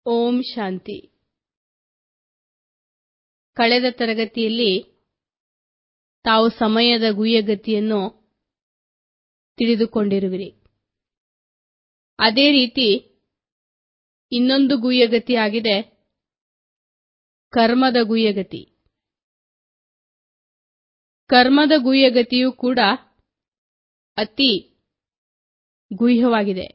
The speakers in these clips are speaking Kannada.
ಓಂ ಶಾಂತಿ ಕಳೆದ ತರಗತಿಯಲ್ಲಿ ತಾವು ಸಮಯದ ಗುಹ್ಯಗತಿಯನ್ನು ತಿಳಿದುಕೊಂಡಿರುವಿರಿ ಅದೇ ರೀತಿ ಇನ್ನೊಂದು ಗುಹ್ಯಗತಿಯಾಗಿದೆ ಕರ್ಮದ ಗುಹ್ಯಗತಿ ಕರ್ಮದ ಗುಹ್ಯಗತಿಯೂ ಕೂಡ ಅತಿ ಗುಹ್ಯವಾಗಿದೆ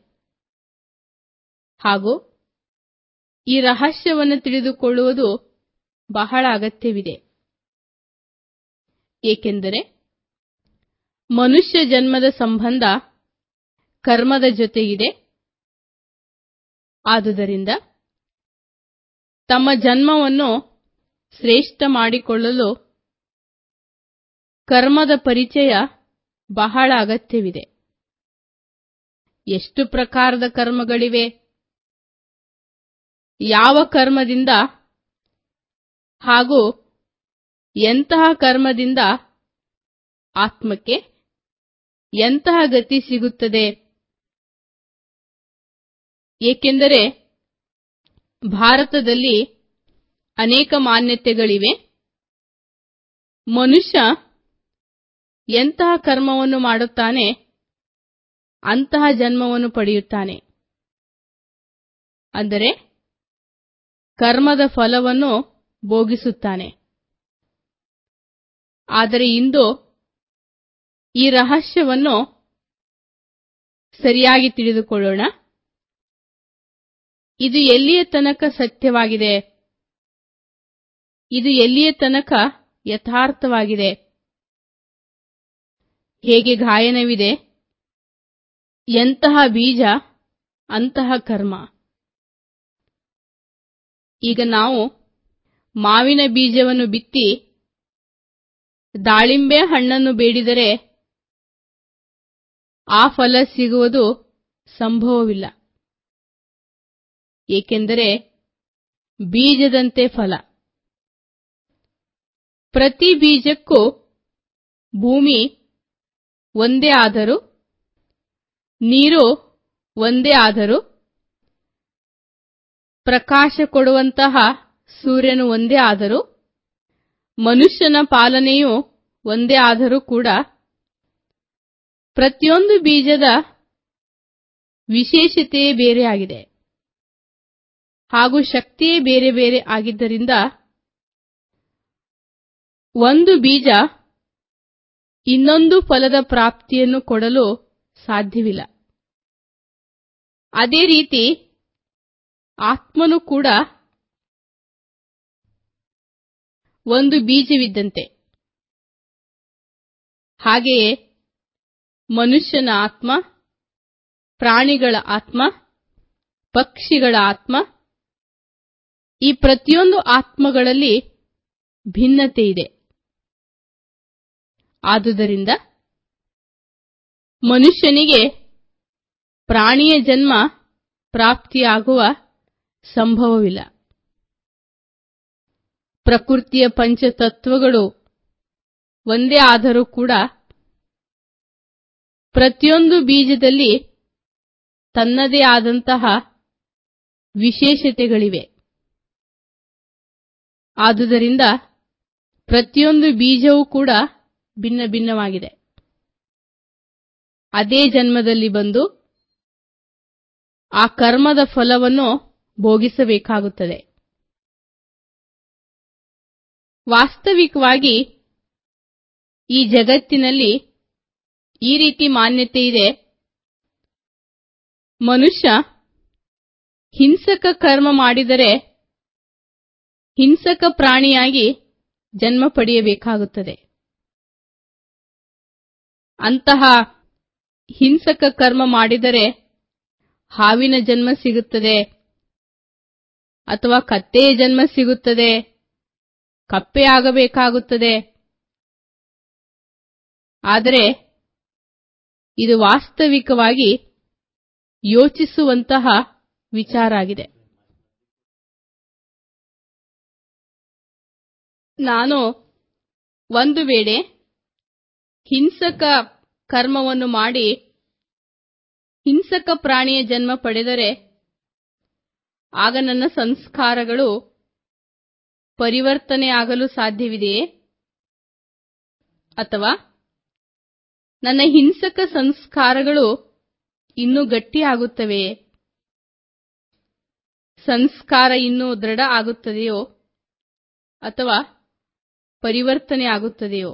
ಹಾಗೂ ಈ ರಹಸ್ಯವನ್ನು ತಿಳಿದುಕೊಳ್ಳುವುದು ಬಹಳ ಅಗತ್ಯವಿದೆ ಏಕೆಂದರೆ ಮನುಷ್ಯ ಜನ್ಮದ ಸಂಬಂಧ ಕರ್ಮದ ಜೊತೆಗಿದೆ ಆದುದರಿಂದ ತಮ್ಮ ಜನ್ಮವನ್ನು ಶ್ರೇಷ್ಠ ಮಾಡಿಕೊಳ್ಳಲು ಕರ್ಮದ ಪರಿಚಯ ಬಹಳ ಅಗತ್ಯವಿದೆ ಎಷ್ಟು ಪ್ರಕಾರದ ಕರ್ಮಗಳಿವೆ ಯಾವ ಕರ್ಮದಿಂದ ಹಾಗೂ ಎಂತಹ ಕರ್ಮದಿಂದ ಆತ್ಮಕ್ಕೆ ಎಂತಹ ಗತಿ ಸಿಗುತ್ತದೆ ಏಕೆಂದರೆ ಭಾರತದಲ್ಲಿ ಅನೇಕ ಮಾನ್ಯತೆಗಳಿವೆ ಮನುಷ್ಯ ಎಂತಹ ಕರ್ಮವನ್ನು ಮಾಡುತ್ತಾನೆ ಅಂತಹ ಜನ್ಮವನ್ನು ಪಡೆಯುತ್ತಾನೆ ಅಂದರೆ ಕರ್ಮದ ಫಲವನ್ನು ಭೋಗಿಸುತ್ತಾನೆ ಆದರೆ ಇಂದು ಈ ರಹಸ್ಯವನ್ನು ಸರಿಯಾಗಿ ತಿಳಿದುಕೊಳ್ಳೋಣ ಇದು ಎಲ್ಲಿಯ ತನಕ ಸತ್ಯವಾಗಿದೆ ಇದು ಎಲ್ಲಿಯ ತನಕ ಯಥಾರ್ಥವಾಗಿದೆ ಹೇಗೆ ಗಾಯನವಿದೆ ಎಂತಹ ಬೀಜ ಅಂತಹ ಕರ್ಮ ಈಗ ನಾವು ಮಾವಿನ ಬೀಜವನ್ನು ಬಿತ್ತಿ ದಾಳಿಂಬೆ ಹಣ್ಣನ್ನು ಬೇಡಿದರೆ ಆ ಫಲ ಸಿಗುವುದು ಸಂಭವವಿಲ್ಲ ಏಕೆಂದರೆ ಬೀಜದಂತೆ ಫಲ ಪ್ರತಿ ಬೀಜಕ್ಕೂ ಭೂಮಿ ಒಂದೇ ಆದರೂ ನೀರು ಒಂದೇ ಆದರೂ ಪ್ರಕಾಶ ಕೊಡುವಂತಹ ಸೂರ್ಯನು ಒಂದೇ ಆದರೂ ಮನುಷ್ಯನ ಪಾಲನೆಯೂ ಒಂದೇ ಆದರೂ ಕೂಡ ಪ್ರತಿಯೊಂದು ಬೀಜದ ವಿಶೇಷತೆಯೇ ಬೇರೆಯಾಗಿದೆ ಹಾಗೂ ಶಕ್ತಿಯೇ ಬೇರೆ ಬೇರೆ ಆಗಿದ್ದರಿಂದ ಒಂದು ಬೀಜ ಇನ್ನೊಂದು ಫಲದ ಪ್ರಾಪ್ತಿಯನ್ನು ಕೊಡಲು ಸಾಧ್ಯವಿಲ್ಲ ಅದೇ ರೀತಿ ಆತ್ಮನು ಕೂಡ ಒಂದು ಬೀಜವಿದ್ದಂತೆ ಹಾಗೆಯೇ ಮನುಷ್ಯನ ಆತ್ಮ ಪ್ರಾಣಿಗಳ ಆತ್ಮ ಪಕ್ಷಿಗಳ ಆತ್ಮ ಈ ಪ್ರತಿಯೊಂದು ಆತ್ಮಗಳಲ್ಲಿ ಭಿನ್ನತೆ ಇದೆ ಆದುದರಿಂದ ಮನುಷ್ಯನಿಗೆ ಪ್ರಾಣಿಯ ಜನ್ಮ ಪ್ರಾಪ್ತಿಯಾಗುವ ಸಂಭವವಿಲ್ಲ ಪ್ರಕೃತಿಯ ಪಂಚತತ್ವಗಳು ಒಂದೇ ಆದರೂ ಕೂಡ ಪ್ರತಿಯೊಂದು ಬೀಜದಲ್ಲಿ ತನ್ನದೇ ಆದಂತಹ ವಿಶೇಷತೆಗಳಿವೆ ಆದುದರಿಂದ ಪ್ರತಿಯೊಂದು ಬೀಜವೂ ಕೂಡ ಭಿನ್ನ ಭಿನ್ನವಾಗಿದೆ ಅದೇ ಜನ್ಮದಲ್ಲಿ ಬಂದು ಆ ಕರ್ಮದ ಫಲವನ್ನು ಭೋಗಿಸಬೇಕಾಗುತ್ತದೆ ವಾಸ್ತವಿಕವಾಗಿ ಈ ಜಗತ್ತಿನಲ್ಲಿ ಈ ರೀತಿ ಮಾನ್ಯತೆ ಇದೆ ಮನುಷ್ಯ ಹಿಂಸಕ ಕರ್ಮ ಮಾಡಿದರೆ ಹಿಂಸಕ ಪ್ರಾಣಿಯಾಗಿ ಜನ್ಮ ಪಡೆಯಬೇಕಾಗುತ್ತದೆ ಅಂತಹ ಹಿಂಸಕ ಕರ್ಮ ಮಾಡಿದರೆ ಹಾವಿನ ಜನ್ಮ ಸಿಗುತ್ತದೆ ಅಥವಾ ಕತ್ತೆಯ ಜನ್ಮ ಸಿಗುತ್ತದೆ ಕಪ್ಪೆ ಆಗಬೇಕಾಗುತ್ತದೆ ಆದರೆ ಇದು ವಾಸ್ತವಿಕವಾಗಿ ಯೋಚಿಸುವಂತಹ ವಿಚಾರ ಆಗಿದೆ ನಾನು ಒಂದು ವೇಳೆ ಹಿಂಸಕ ಕರ್ಮವನ್ನು ಮಾಡಿ ಹಿಂಸಕ ಪ್ರಾಣಿಯ ಜನ್ಮ ಪಡೆದರೆ ಆಗ ನನ್ನ ಸಂಸ್ಕಾರಗಳು ಪರಿವರ್ತನೆಯಾಗಲು ಸಾಧ್ಯವಿದೆಯೇ ಅಥವಾ ನನ್ನ ಹಿಂಸಕ ಸಂಸ್ಕಾರಗಳು ಇನ್ನೂ ಗಟ್ಟಿಯಾಗುತ್ತವೆಯೇ ಸಂಸ್ಕಾರ ಇನ್ನೂ ದೃಢ ಆಗುತ್ತದೆಯೋ ಅಥವಾ ಪರಿವರ್ತನೆಯಾಗುತ್ತದೆಯೋ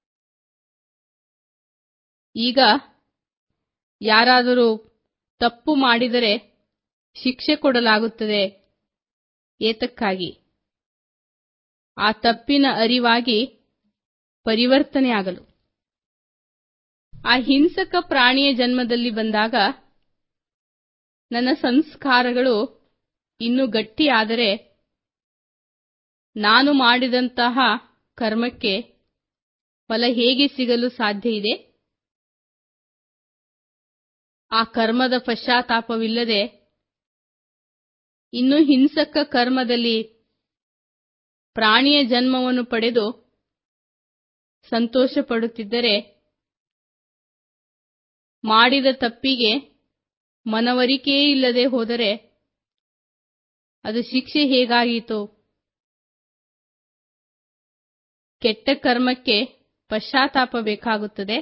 ಈಗ ಯಾರಾದರೂ ತಪ್ಪು ಮಾಡಿದರೆ ಶಿಕ್ಷೆ ಕೊಡಲಾಗುತ್ತದೆ ಏತಕ್ಕಾಗಿ ಆ ತಪ್ಪಿನ ಅರಿವಾಗಿ ಪರಿವರ್ತನೆಯಾಗಲು ಆ ಹಿಂಸಕ ಪ್ರಾಣಿಯ ಜನ್ಮದಲ್ಲಿ ಬಂದಾಗ ನನ್ನ ಸಂಸ್ಕಾರಗಳು ಇನ್ನೂ ಗಟ್ಟಿಯಾದರೆ ನಾನು ಮಾಡಿದಂತಹ ಕರ್ಮಕ್ಕೆ ಫಲ ಹೇಗೆ ಸಿಗಲು ಸಾಧ್ಯ ಇದೆ ಆ ಕರ್ಮದ ಪಶ್ಚಾತ್ತಾಪವಿಲ್ಲದೆ ಇನ್ನೂ ಹಿಂಸಕ ಕರ್ಮದಲ್ಲಿ ಪ್ರಾಣಿಯ ಜನ್ಮವನ್ನು ಪಡೆದು ಸಂತೋಷ ಪಡುತ್ತಿದ್ದರೆ ಮಾಡಿದ ತಪ್ಪಿಗೆ ಮನವರಿಕೆಯೇ ಇಲ್ಲದೆ ಹೋದರೆ ಅದು ಶಿಕ್ಷೆ ಹೇಗಾಗೀತು ಕೆಟ್ಟ ಕರ್ಮಕ್ಕೆ ಪಶ್ಚಾತ್ತಾಪ ಬೇಕಾಗುತ್ತದೆ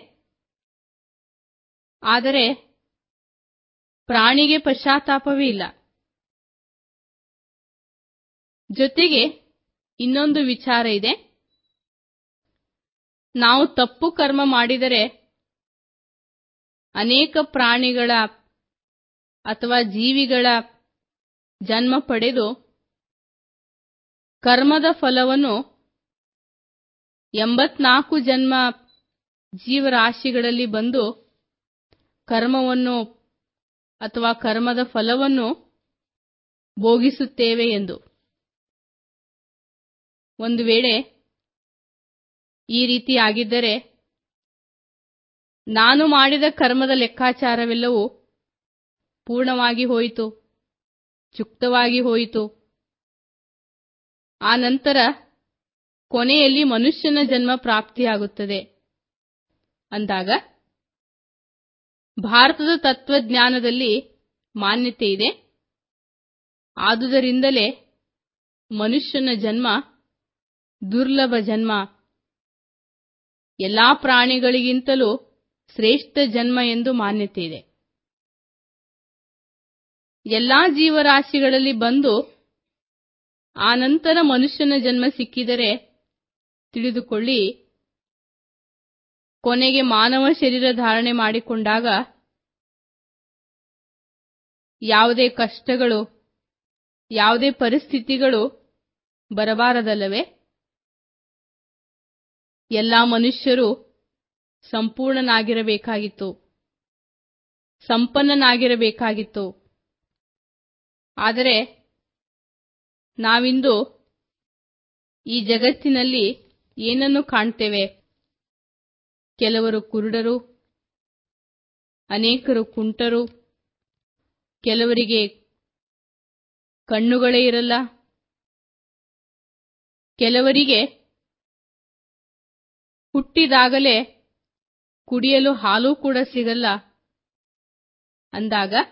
ಆದರೆ ಪ್ರಾಣಿಗೆ ಪಶ್ಚಾತ್ತಾಪವೇ ಇಲ್ಲ ಜೊತೆಗೆ ಇನ್ನೊಂದು ವಿಚಾರ ಇದೆ ನಾವು ತಪ್ಪು ಕರ್ಮ ಮಾಡಿದರೆ ಅನೇಕ ಪ್ರಾಣಿಗಳ ಅಥವಾ ಜೀವಿಗಳ ಜನ್ಮ ಪಡೆದು ಕರ್ಮದ ಫಲವನ್ನು ಎಂಬತ್ನಾಲ್ಕು ಜನ್ಮ ಜೀವರಾಶಿಗಳಲ್ಲಿ ಬಂದು ಕರ್ಮವನ್ನು ಅಥವಾ ಕರ್ಮದ ಫಲವನ್ನು ಭೋಗಿಸುತ್ತೇವೆ ಎಂದು ಒಂದು ವೇಳೆ ಈ ರೀತಿ ಆಗಿದ್ದರೆ ನಾನು ಮಾಡಿದ ಕರ್ಮದ ಲೆಕ್ಕಾಚಾರವೆಲ್ಲವೂ ಪೂರ್ಣವಾಗಿ ಹೋಯಿತು ಚುಕ್ತವಾಗಿ ಹೋಯಿತು ಆ ನಂತರ ಕೊನೆಯಲ್ಲಿ ಮನುಷ್ಯನ ಜನ್ಮ ಪ್ರಾಪ್ತಿಯಾಗುತ್ತದೆ ಅಂದಾಗ ಭಾರತದ ತತ್ವಜ್ಞಾನದಲ್ಲಿ ಮಾನ್ಯತೆ ಇದೆ ಆದುದರಿಂದಲೇ ಮನುಷ್ಯನ ಜನ್ಮ ದುರ್ಲಭ ಜನ್ಮ ಎಲ್ಲಾ ಪ್ರಾಣಿಗಳಿಗಿಂತಲೂ ಶ್ರೇಷ್ಠ ಜನ್ಮ ಎಂದು ಮಾನ್ಯತೆ ಇದೆ ಎಲ್ಲಾ ಜೀವರಾಶಿಗಳಲ್ಲಿ ಬಂದು ಆನಂತರ ಮನುಷ್ಯನ ಜನ್ಮ ಸಿಕ್ಕಿದರೆ ತಿಳಿದುಕೊಳ್ಳಿ ಕೊನೆಗೆ ಮಾನವ ಶರೀರ ಧಾರಣೆ ಮಾಡಿಕೊಂಡಾಗ ಯಾವುದೇ ಕಷ್ಟಗಳು ಯಾವುದೇ ಪರಿಸ್ಥಿತಿಗಳು ಬರಬಾರದಲ್ಲವೇ ಎಲ್ಲಾ ಮನುಷ್ಯರು ಸಂಪೂರ್ಣನಾಗಿರಬೇಕಾಗಿತ್ತು ಸಂಪನ್ನನಾಗಿರಬೇಕಾಗಿತ್ತು ಆದರೆ ನಾವಿಂದು ಈ ಜಗತ್ತಿನಲ್ಲಿ ಏನನ್ನು ಕಾಣ್ತೇವೆ ಕೆಲವರು ಕುರುಡರು ಅನೇಕರು ಕುಂಟರು ಕೆಲವರಿಗೆ ಕಣ್ಣುಗಳೇ ಇರಲ್ಲ ಕೆಲವರಿಗೆ ಹುಟ್ಟಿದಾಗಲೇ ಕುಡಿಯಲು ಹಾಲು ಕೂಡ ಸಿಗಲ್ಲ ಅಂದಾಗ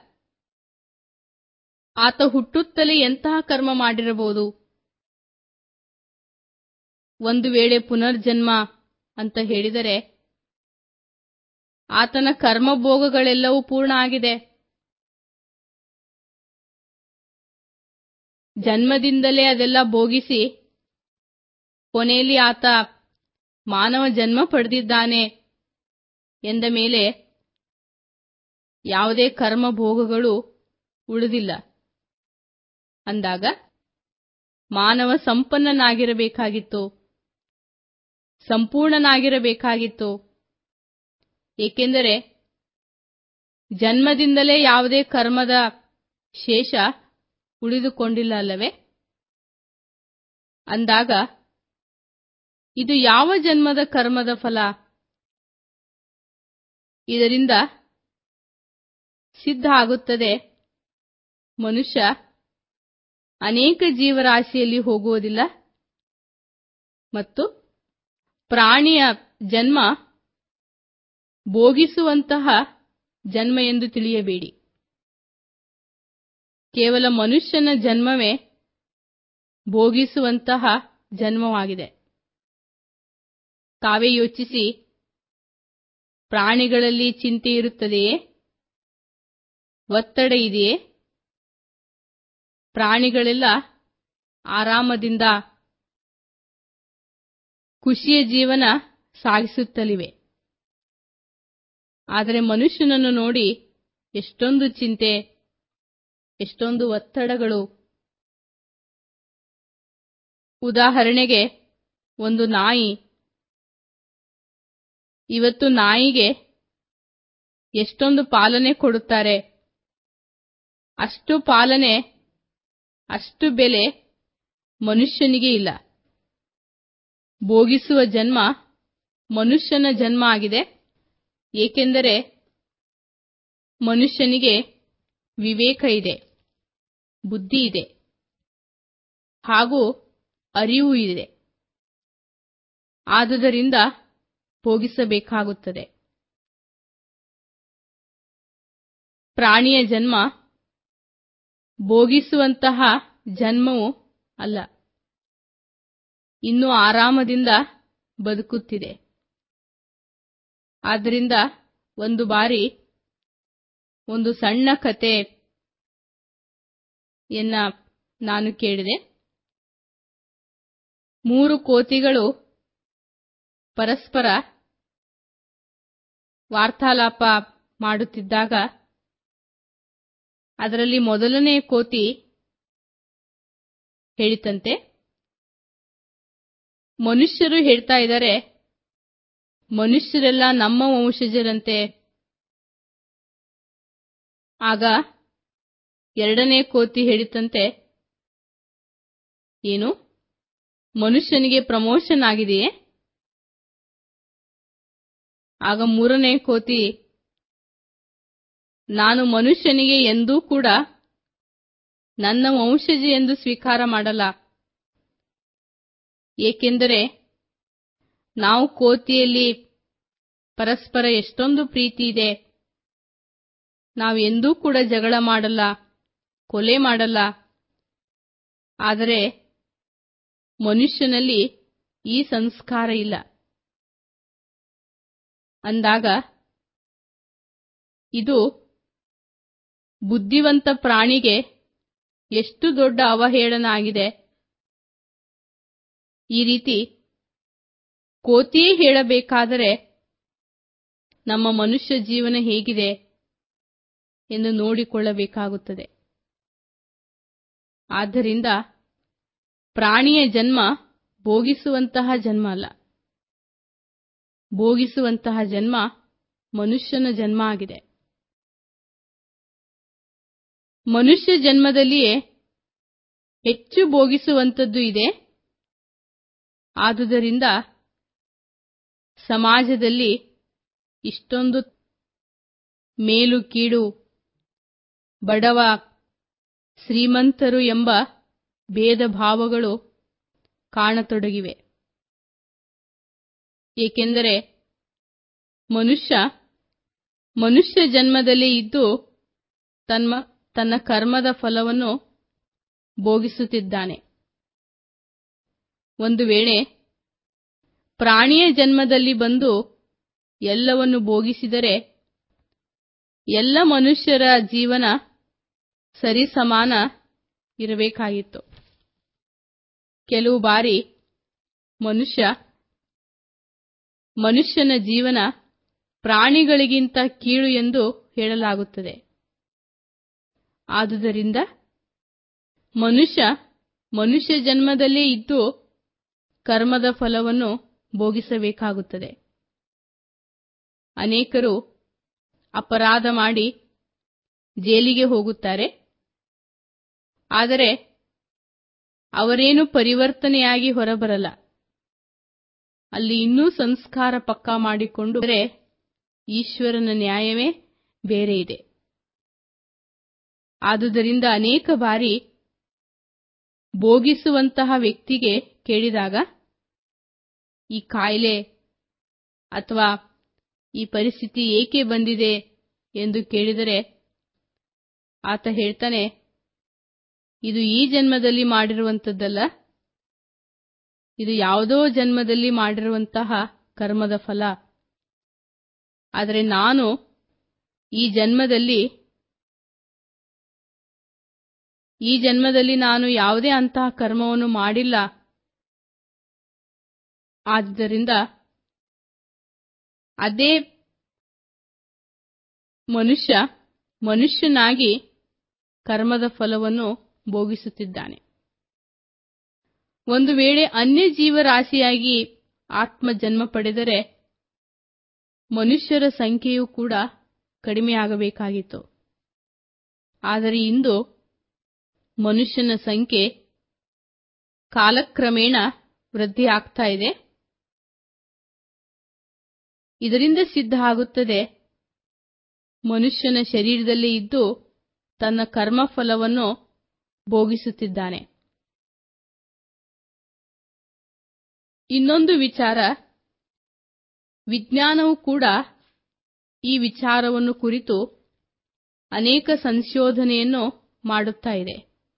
ಆತ ಹುಟ್ಟುತ್ತಲೇ ಎಂತಹ ಕರ್ಮ ಮಾಡಿರಬಹುದು ಒಂದು ವೇಳೆ ಪುನರ್ಜನ್ಮ ಅಂತ ಹೇಳಿದರೆ ಆತನ ಕರ್ಮಭೋಗಗಳೆಲ್ಲವೂ ಪೂರ್ಣ ಆಗಿದೆ ಜನ್ಮದಿಂದಲೇ ಅದೆಲ್ಲ ಭೋಗಿಸಿ ಕೊನೆಯಲ್ಲಿ ಆತ ಮಾನವ ಜನ್ಮ ಪಡೆದಿದ್ದಾನೆ ಎಂದ ಮೇಲೆ ಯಾವುದೇ ಕರ್ಮ ಭೋಗಗಳು ಉಳಿದಿಲ್ಲ ಅಂದಾಗ ಮಾನವ ಸಂಪನ್ನನಾಗಿರಬೇಕಾಗಿತ್ತು ಸಂಪೂರ್ಣನಾಗಿರಬೇಕಾಗಿತ್ತು ಏಕೆಂದರೆ ಜನ್ಮದಿಂದಲೇ ಯಾವುದೇ ಕರ್ಮದ ಶೇಷ ಉಳಿದುಕೊಂಡಿಲ್ಲ ಅಲ್ಲವೇ ಅಂದಾಗ ಇದು ಯಾವ ಜನ್ಮದ ಕರ್ಮದ ಫಲ ಇದರಿಂದ ಸಿದ್ಧ ಆಗುತ್ತದೆ ಮನುಷ್ಯ ಅನೇಕ ಜೀವರಾಶಿಯಲ್ಲಿ ಹೋಗುವುದಿಲ್ಲ ಮತ್ತು ಪ್ರಾಣಿಯ ಜನ್ಮ ಭೋಗಿಸುವಂತಹ ಜನ್ಮ ಎಂದು ತಿಳಿಯಬೇಡಿ ಕೇವಲ ಮನುಷ್ಯನ ಜನ್ಮವೇ ಭೋಗಿಸುವಂತಹ ಜನ್ಮವಾಗಿದೆ ತಾವೇ ಯೋಚಿಸಿ ಪ್ರಾಣಿಗಳಲ್ಲಿ ಚಿಂತೆ ಇರುತ್ತದೆಯೇ ಒತ್ತಡ ಇದೆಯೇ ಪ್ರಾಣಿಗಳೆಲ್ಲ ಆರಾಮದಿಂದ ಖುಷಿಯ ಜೀವನ ಸಾಗಿಸುತ್ತಲಿವೆ ಆದರೆ ಮನುಷ್ಯನನ್ನು ನೋಡಿ ಎಷ್ಟೊಂದು ಚಿಂತೆ ಎಷ್ಟೊಂದು ಒತ್ತಡಗಳು ಉದಾಹರಣೆಗೆ ಒಂದು ನಾಯಿ ಇವತ್ತು ನಾಯಿಗೆ ಎಷ್ಟೊಂದು ಪಾಲನೆ ಕೊಡುತ್ತಾರೆ ಅಷ್ಟು ಪಾಲನೆ ಅಷ್ಟು ಬೆಲೆ ಮನುಷ್ಯನಿಗೆ ಇಲ್ಲ ಭೋಗಿಸುವ ಜನ್ಮ ಮನುಷ್ಯನ ಜನ್ಮ ಆಗಿದೆ ಏಕೆಂದರೆ ಮನುಷ್ಯನಿಗೆ ವಿವೇಕ ಇದೆ ಬುದ್ಧಿ ಇದೆ ಹಾಗೂ ಅರಿವು ಇದೆ ಆದುದರಿಂದ ಭೋಗಿಸಬೇಕಾಗುತ್ತದೆ ಪ್ರಾಣಿಯ ಜನ್ಮ ಭೋಗಿಸುವಂತಹ ಜನ್ಮವೂ ಅಲ್ಲ ಇನ್ನೂ ಆರಾಮದಿಂದ ಬದುಕುತ್ತಿದೆ ಆದ್ದರಿಂದ ಒಂದು ಬಾರಿ ಒಂದು ಸಣ್ಣ ಕಥೆಯನ್ನ ನಾನು ಕೇಳಿದೆ ಮೂರು ಕೋತಿಗಳು ಪರಸ್ಪರ ವಾರ್ತಾಲಾಪ ಮಾಡುತ್ತಿದ್ದಾಗ ಅದರಲ್ಲಿ ಮೊದಲನೇ ಕೋತಿ ಹೇಳಿತಂತೆ ಮನುಷ್ಯರು ಹೇಳ್ತಾ ಇದ್ದಾರೆ ಮನುಷ್ಯರೆಲ್ಲ ನಮ್ಮ ವಂಶಜರಂತೆ ಆಗ ಎರಡನೇ ಕೋತಿ ಹೇಳಿತಂತೆ ಏನು ಮನುಷ್ಯನಿಗೆ ಪ್ರಮೋಷನ್ ಆಗಿದೆಯೇ ಆಗ ಮೂರನೇ ಕೋತಿ ನಾನು ಮನುಷ್ಯನಿಗೆ ಎಂದೂ ಕೂಡ ನನ್ನ ವಂಶಜ ಎಂದು ಸ್ವೀಕಾರ ಮಾಡಲ್ಲ ಏಕೆಂದರೆ ನಾವು ಕೋತಿಯಲ್ಲಿ ಪರಸ್ಪರ ಎಷ್ಟೊಂದು ಪ್ರೀತಿ ಇದೆ ನಾವು ಎಂದೂ ಕೂಡ ಜಗಳ ಮಾಡಲ್ಲ ಕೊಲೆ ಮಾಡಲ್ಲ ಆದರೆ ಮನುಷ್ಯನಲ್ಲಿ ಈ ಸಂಸ್ಕಾರ ಇಲ್ಲ ಅಂದಾಗ ಇದು ಬುದ್ಧಿವಂತ ಪ್ರಾಣಿಗೆ ಎಷ್ಟು ದೊಡ್ಡ ಅವಹೇಳನ ಆಗಿದೆ ಈ ರೀತಿ ಕೋತಿಯೇ ಹೇಳಬೇಕಾದರೆ ನಮ್ಮ ಮನುಷ್ಯ ಜೀವನ ಹೇಗಿದೆ ಎಂದು ನೋಡಿಕೊಳ್ಳಬೇಕಾಗುತ್ತದೆ ಆದ್ದರಿಂದ ಪ್ರಾಣಿಯ ಜನ್ಮ ಭೋಗಿಸುವಂತಹ ಜನ್ಮ ಅಲ್ಲ ಭೋಗಿಸುವಂತಹ ಜನ್ಮ ಮನುಷ್ಯನ ಜನ್ಮ ಆಗಿದೆ ಮನುಷ್ಯ ಜನ್ಮದಲ್ಲಿಯೇ ಹೆಚ್ಚು ಭೋಗಿಸುವಂಥದ್ದು ಇದೆ ಆದುದರಿಂದ ಸಮಾಜದಲ್ಲಿ ಇಷ್ಟೊಂದು ಮೇಲು ಕೀಳು ಬಡವ ಶ್ರೀಮಂತರು ಎಂಬ ಭೇದ ಭಾವಗಳು ಕಾಣತೊಡಗಿವೆ ಏಕೆಂದರೆ ಮನುಷ್ಯ ಮನುಷ್ಯ ಜನ್ಮದಲ್ಲಿ ಇದ್ದು ತನ್ನ ತನ್ನ ಕರ್ಮದ ಫಲವನ್ನು ಭೋಗಿಸುತ್ತಿದ್ದಾನೆ ಒಂದು ವೇಳೆ ಪ್ರಾಣಿಯ ಜನ್ಮದಲ್ಲಿ ಬಂದು ಎಲ್ಲವನ್ನು ಭೋಗಿಸಿದರೆ ಎಲ್ಲ ಮನುಷ್ಯರ ಜೀವನ ಸರಿಸಮಾನ ಇರಬೇಕಾಗಿತ್ತು ಕೆಲವು ಬಾರಿ ಮನುಷ್ಯ ಮನುಷ್ಯನ ಜೀವನ ಪ್ರಾಣಿಗಳಿಗಿಂತ ಕೀಳು ಎಂದು ಹೇಳಲಾಗುತ್ತದೆ ಆದುದರಿಂದ ಮನುಷ್ಯ ಮನುಷ್ಯ ಜನ್ಮದಲ್ಲೇ ಇದ್ದು ಕರ್ಮದ ಫಲವನ್ನು ಭೋಗಿಸಬೇಕಾಗುತ್ತದೆ ಅನೇಕರು ಅಪರಾಧ ಮಾಡಿ ಜೈಲಿಗೆ ಹೋಗುತ್ತಾರೆ ಆದರೆ ಅವರೇನು ಪರಿವರ್ತನೆಯಾಗಿ ಹೊರಬರಲ್ಲ ಅಲ್ಲಿ ಇನ್ನೂ ಸಂಸ್ಕಾರ ಪಕ್ಕಾ ಮಾಡಿಕೊಂಡು ಈಶ್ವರನ ನ್ಯಾಯವೇ ಬೇರೆ ಇದೆ ಆದುದರಿಂದ ಅನೇಕ ಬಾರಿ ಭೋಗಿಸುವಂತಹ ವ್ಯಕ್ತಿಗೆ ಕೇಳಿದಾಗ ಈ ಕಾಯಿಲೆ ಅಥವಾ ಈ ಪರಿಸ್ಥಿತಿ ಏಕೆ ಬಂದಿದೆ ಎಂದು ಕೇಳಿದರೆ ಆತ ಹೇಳ್ತಾನೆ ಇದು ಈ ಜನ್ಮದಲ್ಲಿ ಮಾಡಿರುವಂತದ್ದಲ್ಲ ಇದು ಯಾವುದೋ ಜನ್ಮದಲ್ಲಿ ಮಾಡಿರುವಂತಹ ಕರ್ಮದ ಫಲ ಆದರೆ ನಾನು ಈ ಜನ್ಮದಲ್ಲಿ ಈ ಜನ್ಮದಲ್ಲಿ ನಾನು ಯಾವುದೇ ಅಂತಹ ಕರ್ಮವನ್ನು ಮಾಡಿಲ್ಲ ಆದ್ದರಿಂದ ಅದೇ ಮನುಷ್ಯ ಮನುಷ್ಯನಾಗಿ ಕರ್ಮದ ಫಲವನ್ನು ಭೋಗಿಸುತ್ತಿದ್ದಾನೆ ಒಂದು ವೇಳೆ ಅನ್ಯ ಜೀವರಾಶಿಯಾಗಿ ಆತ್ಮ ಜನ್ಮ ಪಡೆದರೆ ಮನುಷ್ಯರ ಸಂಖ್ಯೆಯೂ ಕೂಡ ಕಡಿಮೆಯಾಗಬೇಕಾಗಿತ್ತು ಆದರೆ ಇಂದು ಮನುಷ್ಯನ ಸಂಖ್ಯೆ ಕಾಲಕ್ರಮೇಣ ವೃದ್ಧಿಯಾಗ್ತಾ ಇದೆ ಇದರಿಂದ ಸಿದ್ಧ ಆಗುತ್ತದೆ ಮನುಷ್ಯನ ಶರೀರದಲ್ಲಿ ಇದ್ದು ತನ್ನ ಕರ್ಮಫಲವನ್ನು ಭೋಗಿಸುತ್ತಿದ್ದಾನೆ ಇನ್ನೊಂದು ವಿಚಾರ ವಿಜ್ಞಾನವು ಕೂಡ ಈ ವಿಚಾರವನ್ನು ಕುರಿತು ಅನೇಕ ಸಂಶೋಧನೆಯನ್ನು ಮಾಡುತ್ತಾ ಇದೆ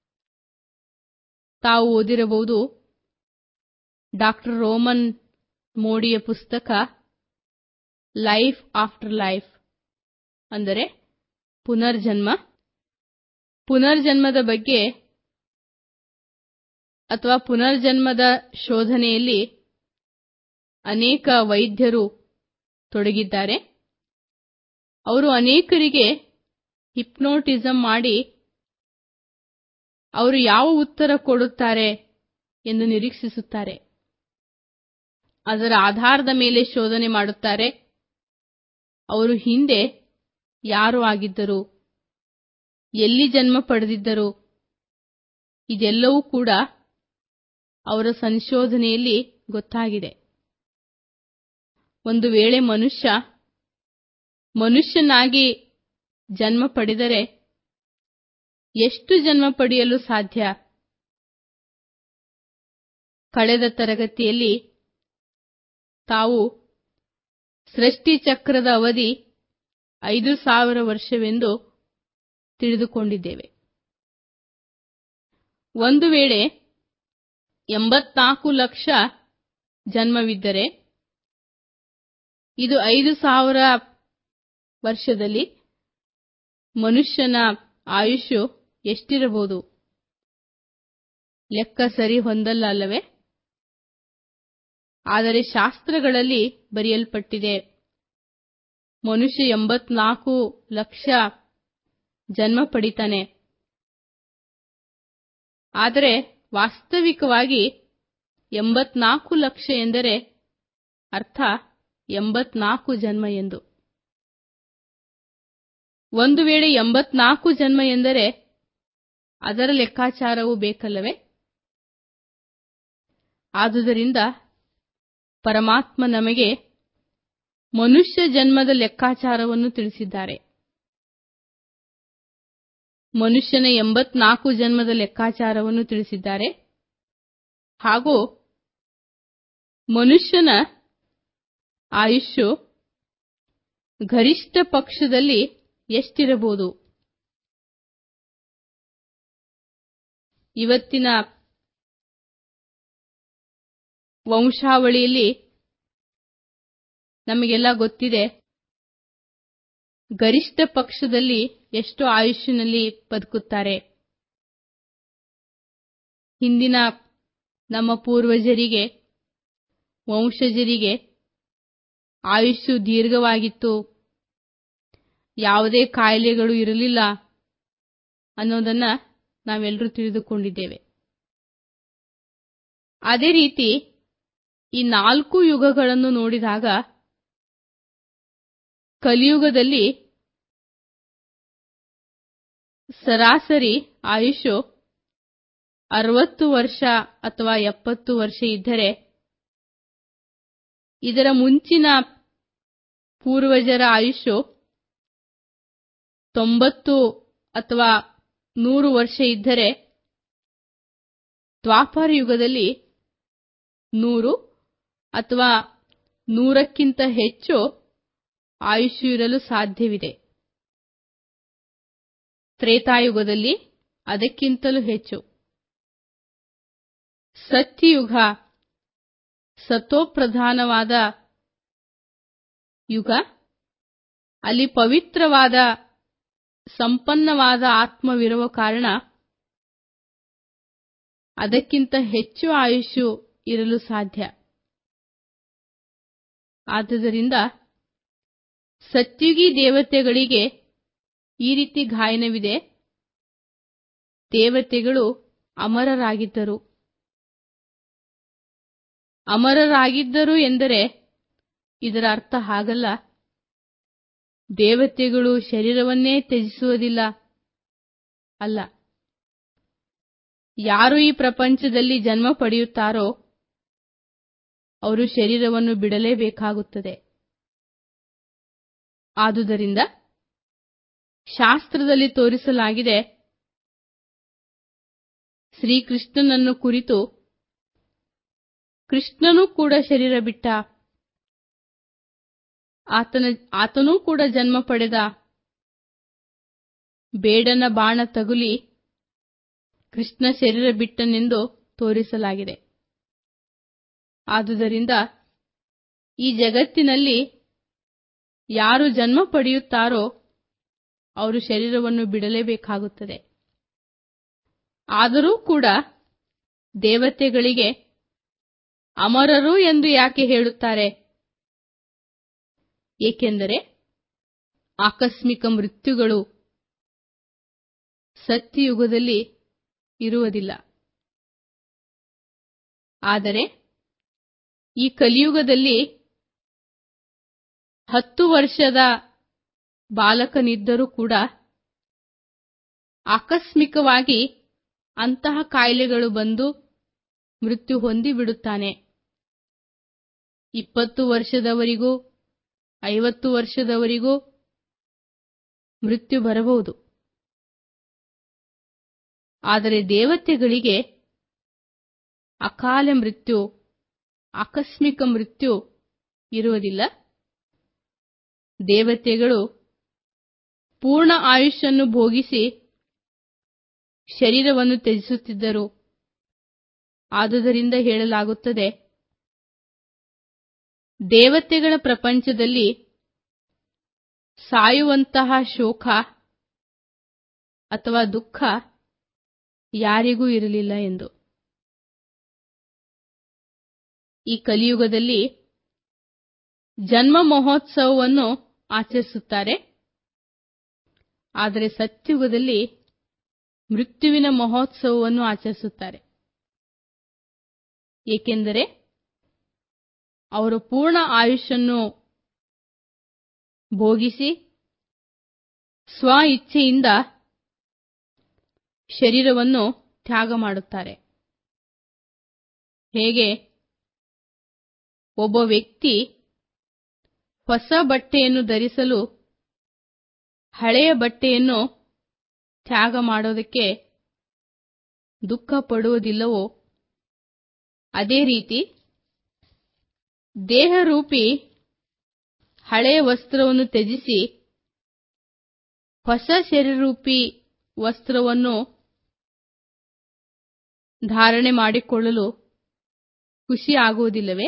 ತಾವು ಓದಿರಬಹುದು ಡಾಕ್ಟರ್ ರೋಮನ್ ಮೋಡಿಯ ಪುಸ್ತಕ ಲೈಫ್ ಆಫ್ಟರ್ ಲೈಫ್ ಅಂದರೆ ಪುನರ್ಜನ್ಮ ಪುನರ್ಜನ್ಮದ ಬಗ್ಗೆ ಅಥವಾ ಪುನರ್ಜನ್ಮದ ಶೋಧನೆಯಲ್ಲಿ ಅನೇಕ ವೈದ್ಯರು ತೊಡಗಿದ್ದಾರೆ ಅವರು ಅನೇಕರಿಗೆ ಹಿಪ್ನೋಟಿಸಂ ಮಾಡಿ ಅವರು ಯಾವ ಉತ್ತರ ಕೊಡುತ್ತಾರೆ ಎಂದು ನಿರೀಕ್ಷಿಸುತ್ತಾರೆ ಅದರ ಆಧಾರದ ಮೇಲೆ ಶೋಧನೆ ಮಾಡುತ್ತಾರೆ ಅವರು ಹಿಂದೆ ಯಾರು ಆಗಿದ್ದರು ಎಲ್ಲಿ ಜನ್ಮ ಪಡೆದಿದ್ದರು ಇದೆಲ್ಲವೂ ಕೂಡ ಅವರ ಸಂಶೋಧನೆಯಲ್ಲಿ ಗೊತ್ತಾಗಿದೆ ಒಂದು ವೇಳೆ ಮನುಷ್ಯ ಮನುಷ್ಯನಾಗಿ ಜನ್ಮ ಪಡೆದರೆ ಎಷ್ಟು ಜನ್ಮ ಪಡೆಯಲು ಸಾಧ್ಯ ಕಳೆದ ತರಗತಿಯಲ್ಲಿ ತಾವು ಸೃಷ್ಟಿ ಚಕ್ರದ ಅವಧಿ ಐದು ಸಾವಿರ ವರ್ಷವೆಂದು ತಿಳಿದುಕೊಂಡಿದ್ದೇವೆ ಒಂದು ವೇಳೆ ಎಂಬತ್ನಾಲ್ಕು ಲಕ್ಷ ಜನ್ಮವಿದ್ದರೆ ಇದು ಐದು ಸಾವಿರ ವರ್ಷದಲ್ಲಿ ಮನುಷ್ಯನ ಆಯುಷ್ಯು ಎಷ್ಟಿರಬಹುದು ಲೆಕ್ಕ ಸರಿ ಹೊಂದಲ್ಲ ಅಲ್ಲವೇ ಆದರೆ ಶಾಸ್ತ್ರಗಳಲ್ಲಿ ಬರೆಯಲ್ಪಟ್ಟಿದೆ ಮನುಷ್ಯ ಎಂಬತ್ನಾಲ್ಕು ಲಕ್ಷ ಜನ್ಮ ಪಡಿತಾನೆ ಆದರೆ ವಾಸ್ತವಿಕವಾಗಿ ಎಂಬತ್ನಾಲ್ಕು ಲಕ್ಷ ಎಂದರೆ ಅರ್ಥ ಎಂಬತ್ನಾಲ್ಕು ಜನ್ಮ ಎಂದು ಒಂದು ವೇಳೆ ಎಂಬತ್ನಾಲ್ಕು ಜನ್ಮ ಎಂದರೆ ಅದರ ಲೆಕ್ಕಾಚಾರವೂ ಬೇಕಲ್ಲವೇ ಆದುದರಿಂದ ಪರಮಾತ್ಮ ನಮಗೆ ಮನುಷ್ಯ ಜನ್ಮದ ಲೆಕ್ಕಾಚಾರವನ್ನು ತಿಳಿಸಿದ್ದಾರೆ ಮನುಷ್ಯನ ಎಂಬತ್ನಾಲ್ಕು ಜನ್ಮದ ಲೆಕ್ಕಾಚಾರವನ್ನು ತಿಳಿಸಿದ್ದಾರೆ ಹಾಗೂ ಮನುಷ್ಯನ ಆಯುಷ್ಯು ಗರಿಷ್ಠ ಪಕ್ಷದಲ್ಲಿ ಎಷ್ಟಿರಬಹುದು ಇವತ್ತಿನ ವಂಶಾವಳಿಯಲ್ಲಿ ನಮಗೆಲ್ಲ ಗೊತ್ತಿದೆ ಗರಿಷ್ಠ ಪಕ್ಷದಲ್ಲಿ ಎಷ್ಟು ಆಯುಷ್ಯನಲ್ಲಿ ಬದುಕುತ್ತಾರೆ ಹಿಂದಿನ ನಮ್ಮ ಪೂರ್ವಜರಿಗೆ ವಂಶಜರಿಗೆ ಆಯುಷ್ಯು ದೀರ್ಘವಾಗಿತ್ತು ಯಾವುದೇ ಕಾಯಿಲೆಗಳು ಇರಲಿಲ್ಲ ಅನ್ನೋದನ್ನ ನಾವೆಲ್ಲರೂ ತಿಳಿದುಕೊಂಡಿದ್ದೇವೆ ಅದೇ ರೀತಿ ಈ ನಾಲ್ಕು ಯುಗಗಳನ್ನು ನೋಡಿದಾಗ ಕಲಿಯುಗದಲ್ಲಿ ಸರಾಸರಿ ಆಯುಷ್ಯು ಅರವತ್ತು ವರ್ಷ ಅಥವಾ ಎಪ್ಪತ್ತು ವರ್ಷ ಇದ್ದರೆ ಇದರ ಮುಂಚಿನ ಪೂರ್ವಜರ ಆಯುಷ್ಯು ತೊಂಬತ್ತು ಅಥವಾ ನೂರು ವರ್ಷ ಇದ್ದರೆ ದ್ವಾಪರ ಯುಗದಲ್ಲಿ ನೂರು ಅಥವಾ ನೂರಕ್ಕಿಂತ ಹೆಚ್ಚು ಆಯುಷ್ಯು ಇರಲು ಸಾಧ್ಯವಿದೆ ತ್ರೇತಾಯುಗದಲ್ಲಿ ಅದಕ್ಕಿಂತಲೂ ಹೆಚ್ಚು ಸತ್ಯಯುಗ ಸತೋಪ್ರಧಾನವಾದ ಯುಗ ಅಲ್ಲಿ ಪವಿತ್ರವಾದ ಸಂಪನ್ನವಾದ ಆತ್ಮವಿರುವ ಕಾರಣ ಅದಕ್ಕಿಂತ ಹೆಚ್ಚು ಆಯುಷ್ಯು ಇರಲು ಸಾಧ್ಯ ಆದುದರಿಂದ ಸತ್ಯುಗಿ ದೇವತೆಗಳಿಗೆ ಈ ರೀತಿ ಗಾಯನವಿದೆ ದೇವತೆಗಳು ಅಮರರಾಗಿದ್ದರು ಅಮರರಾಗಿದ್ದರು ಎಂದರೆ ಇದರ ಅರ್ಥ ಹಾಗಲ್ಲ ದೇವತೆಗಳು ಶರೀರವನ್ನೇ ತ್ಯಜಿಸುವುದಿಲ್ಲ ಅಲ್ಲ ಯಾರು ಈ ಪ್ರಪಂಚದಲ್ಲಿ ಜನ್ಮ ಪಡೆಯುತ್ತಾರೋ ಅವರು ಶರೀರವನ್ನು ಬಿಡಲೇಬೇಕಾಗುತ್ತದೆ ಆದುದರಿಂದ ಶಾಸ್ತ್ರದಲ್ಲಿ ತೋರಿಸಲಾಗಿದೆ ಶ್ರೀಕೃಷ್ಣನನ್ನು ಕುರಿತು ಕೃಷ್ಣನೂ ಕೂಡ ಶರೀರ ಬಿಟ್ಟ ಆತನ ಆತನೂ ಕೂಡ ಜನ್ಮ ಪಡೆದ ಬೇಡನ ಬಾಣ ತಗುಲಿ ಕೃಷ್ಣ ಶರೀರ ಬಿಟ್ಟನೆಂದು ತೋರಿಸಲಾಗಿದೆ ಆದುದರಿಂದ ಈ ಜಗತ್ತಿನಲ್ಲಿ ಯಾರು ಜನ್ಮ ಪಡೆಯುತ್ತಾರೋ ಅವರು ಶರೀರವನ್ನು ಬಿಡಲೇಬೇಕಾಗುತ್ತದೆ ಆದರೂ ಕೂಡ ದೇವತೆಗಳಿಗೆ ಅಮರರು ಎಂದು ಯಾಕೆ ಹೇಳುತ್ತಾರೆ ಏಕೆಂದರೆ ಆಕಸ್ಮಿಕ ಮೃತ್ಯುಗಳು ಸತ್ಯಯುಗದಲ್ಲಿ ಇರುವುದಿಲ್ಲ ಆದರೆ ಈ ಕಲಿಯುಗದಲ್ಲಿ ಹತ್ತು ವರ್ಷದ ಬಾಲಕನಿದ್ದರೂ ಕೂಡ ಆಕಸ್ಮಿಕವಾಗಿ ಅಂತಹ ಕಾಯಿಲೆಗಳು ಬಂದು ಮೃತ್ಯು ಹೊಂದಿಬಿಡುತ್ತಾನೆ ಇಪ್ಪತ್ತು ವರ್ಷದವರಿಗೂ ಐವತ್ತು ವರ್ಷದವರಿಗೂ ಮೃತ್ಯು ಬರಬಹುದು ಆದರೆ ದೇವತೆಗಳಿಗೆ ಅಕಾಲ ಮೃತ್ಯು ಆಕಸ್ಮಿಕ ಮೃತ್ಯು ಇರುವುದಿಲ್ಲ ದೇವತೆಗಳು ಪೂರ್ಣ ಆಯುಷನ್ನು ಭೋಗಿಸಿ ಶರೀರವನ್ನು ತ್ಯಜಿಸುತ್ತಿದ್ದರು ಆದುದರಿಂದ ಹೇಳಲಾಗುತ್ತದೆ ದೇವತೆಗಳ ಪ್ರಪಂಚದಲ್ಲಿ ಸಾಯುವಂತಹ ಶೋಕ ಅಥವಾ ದುಃಖ ಯಾರಿಗೂ ಇರಲಿಲ್ಲ ಎಂದು ಈ ಕಲಿಯುಗದಲ್ಲಿ ಜನ್ಮ ಮಹೋತ್ಸವವನ್ನು ಆಚರಿಸುತ್ತಾರೆ ಆದರೆ ಸತ್ಯುಗದಲ್ಲಿ ಮೃತ್ಯುವಿನ ಮಹೋತ್ಸವವನ್ನು ಆಚರಿಸುತ್ತಾರೆ ಏಕೆಂದರೆ ಅವರು ಪೂರ್ಣ ಆಯುಷನ್ನು ಭೋಗಿಸಿ ಸ್ವ ಇಚ್ಛೆಯಿಂದ ಶರೀರವನ್ನು ತ್ಯಾಗ ಮಾಡುತ್ತಾರೆ ಹೇಗೆ ಒಬ್ಬ ವ್ಯಕ್ತಿ ಹೊಸ ಬಟ್ಟೆಯನ್ನು ಧರಿಸಲು ಹಳೆಯ ಬಟ್ಟೆಯನ್ನು ತ್ಯಾಗ ಮಾಡೋದಕ್ಕೆ ದುಃಖ ಪಡುವುದಿಲ್ಲವೋ ಅದೇ ರೀತಿ ದೇಹರೂಪಿ ಹಳೆಯ ವಸ್ತ್ರವನ್ನು ತ್ಯಜಿಸಿ ಹೊಸ ಶರೀರರೂಪಿ ವಸ್ತ್ರವನ್ನು ಧಾರಣೆ ಮಾಡಿಕೊಳ್ಳಲು ಖುಷಿ ಆಗುವುದಿಲ್ಲವೇ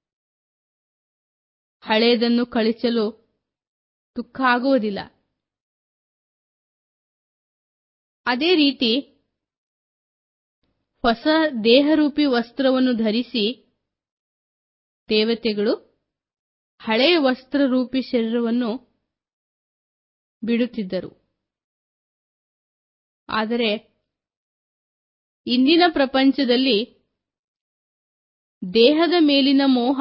ಹಳೆಯದನ್ನು ಕಳಿಸಲು ದುಃಖ ಆಗುವುದಿಲ್ಲ ಅದೇ ರೀತಿ ಹೊಸ ದೇಹರೂಪಿ ವಸ್ತ್ರವನ್ನು ಧರಿಸಿ ದೇವತೆಗಳು ಹಳೆಯ ವಸ್ತ್ರರೂಪಿ ಶರೀರವನ್ನು ಬಿಡುತ್ತಿದ್ದರು ಆದರೆ ಇಂದಿನ ಪ್ರಪಂಚದಲ್ಲಿ ದೇಹದ ಮೇಲಿನ ಮೋಹ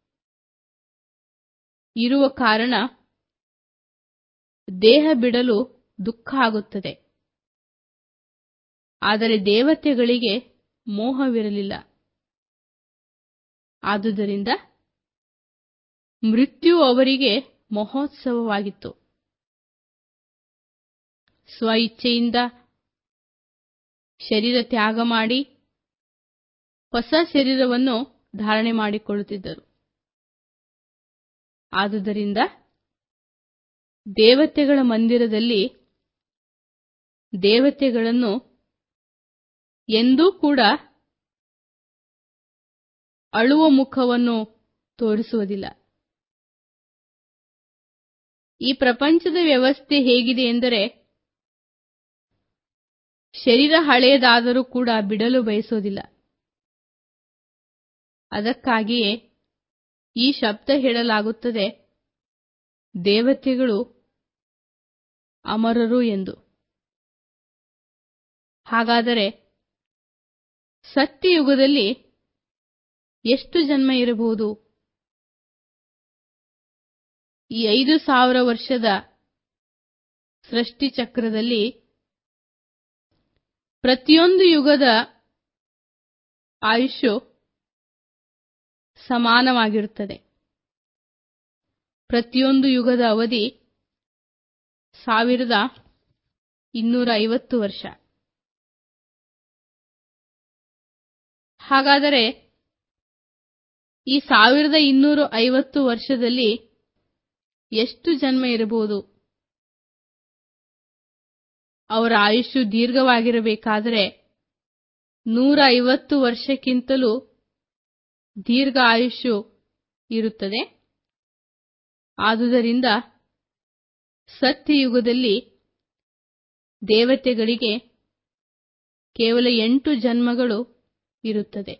ಇರುವ ಕಾರಣ ದೇಹ ಬಿಡಲು ದುಃಖ ಆಗುತ್ತದೆ ಆದರೆ ದೇವತೆಗಳಿಗೆ ಮೋಹವಿರಲಿಲ್ಲ ಆದುದರಿಂದ ಮೃತ್ಯು ಅವರಿಗೆ ಮಹೋತ್ಸವವಾಗಿತ್ತು ಸ್ವ ಇಚ್ಛೆಯಿಂದ ಶರೀರ ತ್ಯಾಗ ಮಾಡಿ ಹೊಸ ಶರೀರವನ್ನು ಧಾರಣೆ ಮಾಡಿಕೊಳ್ಳುತ್ತಿದ್ದರು ಆದುದರಿಂದ ದೇವತೆಗಳ ಮಂದಿರದಲ್ಲಿ ದೇವತೆಗಳನ್ನು ಎಂದೂ ಕೂಡ ಅಳುವ ಮುಖವನ್ನು ತೋರಿಸುವುದಿಲ್ಲ ಈ ಪ್ರಪಂಚದ ವ್ಯವಸ್ಥೆ ಹೇಗಿದೆ ಎಂದರೆ ಶರೀರ ಹಳೆಯದಾದರೂ ಕೂಡ ಬಿಡಲು ಬಯಸೋದಿಲ್ಲ ಅದಕ್ಕಾಗಿಯೇ ಈ ಶಬ್ದ ಹೇಳಲಾಗುತ್ತದೆ ದೇವತೆಗಳು ಅಮರರು ಎಂದು ಹಾಗಾದರೆ ಸತ್ಯಯುಗದಲ್ಲಿ ಎಷ್ಟು ಜನ್ಮ ಇರಬಹುದು ಈ ಐದು ಸಾವಿರ ವರ್ಷದ ಸೃಷ್ಟಿ ಚಕ್ರದಲ್ಲಿ ಪ್ರತಿಯೊಂದು ಯುಗದ ಆಯುಷ್ಯು ಸಮಾನವಾಗಿರುತ್ತದೆ ಪ್ರತಿಯೊಂದು ಯುಗದ ಅವಧಿ ಸಾವಿರದ ಇನ್ನೂರ ಐವತ್ತು ವರ್ಷ ಹಾಗಾದರೆ ಈ ಸಾವಿರದ ಇನ್ನೂರ ಐವತ್ತು ವರ್ಷದಲ್ಲಿ ಎಷ್ಟು ಜನ್ಮ ಇರಬಹುದು ಅವರ ಆಯುಷ್ಯು ದೀರ್ಘವಾಗಿರಬೇಕಾದರೆ ನೂರ ಐವತ್ತು ವರ್ಷಕ್ಕಿಂತಲೂ ದೀರ್ಘ ಆಯುಷ್ಯು ಇರುತ್ತದೆ ಆದುದರಿಂದ ಸತ್ಯಯುಗದಲ್ಲಿ ದೇವತೆಗಳಿಗೆ ಕೇವಲ ಎಂಟು ಜನ್ಮಗಳು ಇರುತ್ತದೆ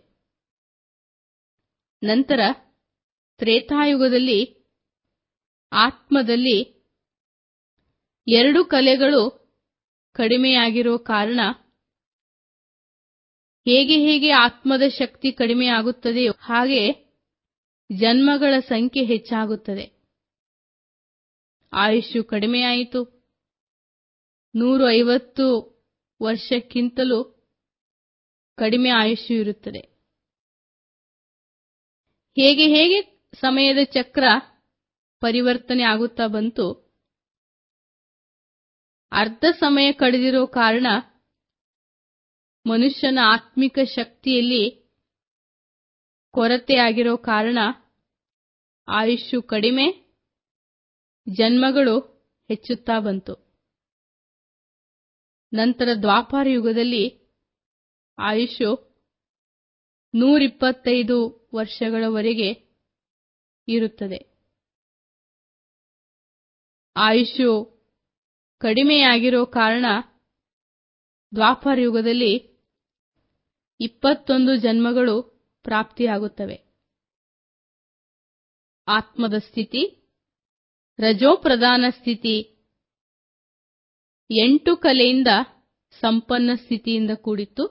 ನಂತರ ತ್ರೇತಾಯುಗದಲ್ಲಿ ಆತ್ಮದಲ್ಲಿ ಎರಡು ಕಲೆಗಳು ಕಡಿಮೆಯಾಗಿರುವ ಕಾರಣ ಹೇಗೆ ಹೇಗೆ ಆತ್ಮದ ಶಕ್ತಿ ಕಡಿಮೆಯಾಗುತ್ತದೆಯೋ ಹಾಗೆ ಜನ್ಮಗಳ ಸಂಖ್ಯೆ ಹೆಚ್ಚಾಗುತ್ತದೆ ಆಯುಷ್ಯು ಕಡಿಮೆಯಾಯಿತು ನೂರು ಐವತ್ತು ವರ್ಷಕ್ಕಿಂತಲೂ ಕಡಿಮೆ ಆಯುಷ್ಯು ಇರುತ್ತದೆ ಹೇಗೆ ಹೇಗೆ ಸಮಯದ ಚಕ್ರ ಪರಿವರ್ತನೆ ಆಗುತ್ತಾ ಬಂತು ಅರ್ಧ ಸಮಯ ಕಳೆದಿರೋ ಕಾರಣ ಮನುಷ್ಯನ ಆತ್ಮಿಕ ಶಕ್ತಿಯಲ್ಲಿ ಕೊರತೆಯಾಗಿರೋ ಕಾರಣ ಆಯುಷ್ಯು ಕಡಿಮೆ ಜನ್ಮಗಳು ಹೆಚ್ಚುತ್ತಾ ಬಂತು ನಂತರ ದ್ವಾಪಾರ ಯುಗದಲ್ಲಿ ಆಯುಷ್ಯು ನೂರಿಪ್ಪತ್ತೈದು ವರ್ಷಗಳವರೆಗೆ ಇರುತ್ತದೆ ಆಯುಷ್ಯು ಕಡಿಮೆಯಾಗಿರೋ ಕಾರಣ ದ್ವಾಪಾರ ಯುಗದಲ್ಲಿ ಇಪ್ಪತ್ತೊಂದು ಜನ್ಮಗಳು ಪ್ರಾಪ್ತಿಯಾಗುತ್ತವೆ ಆತ್ಮದ ಸ್ಥಿತಿ ರಜೋಪ್ರಧಾನ ಸ್ಥಿತಿ ಎಂಟು ಕಲೆಯಿಂದ ಸಂಪನ್ನ ಸ್ಥಿತಿಯಿಂದ ಕೂಡಿತ್ತು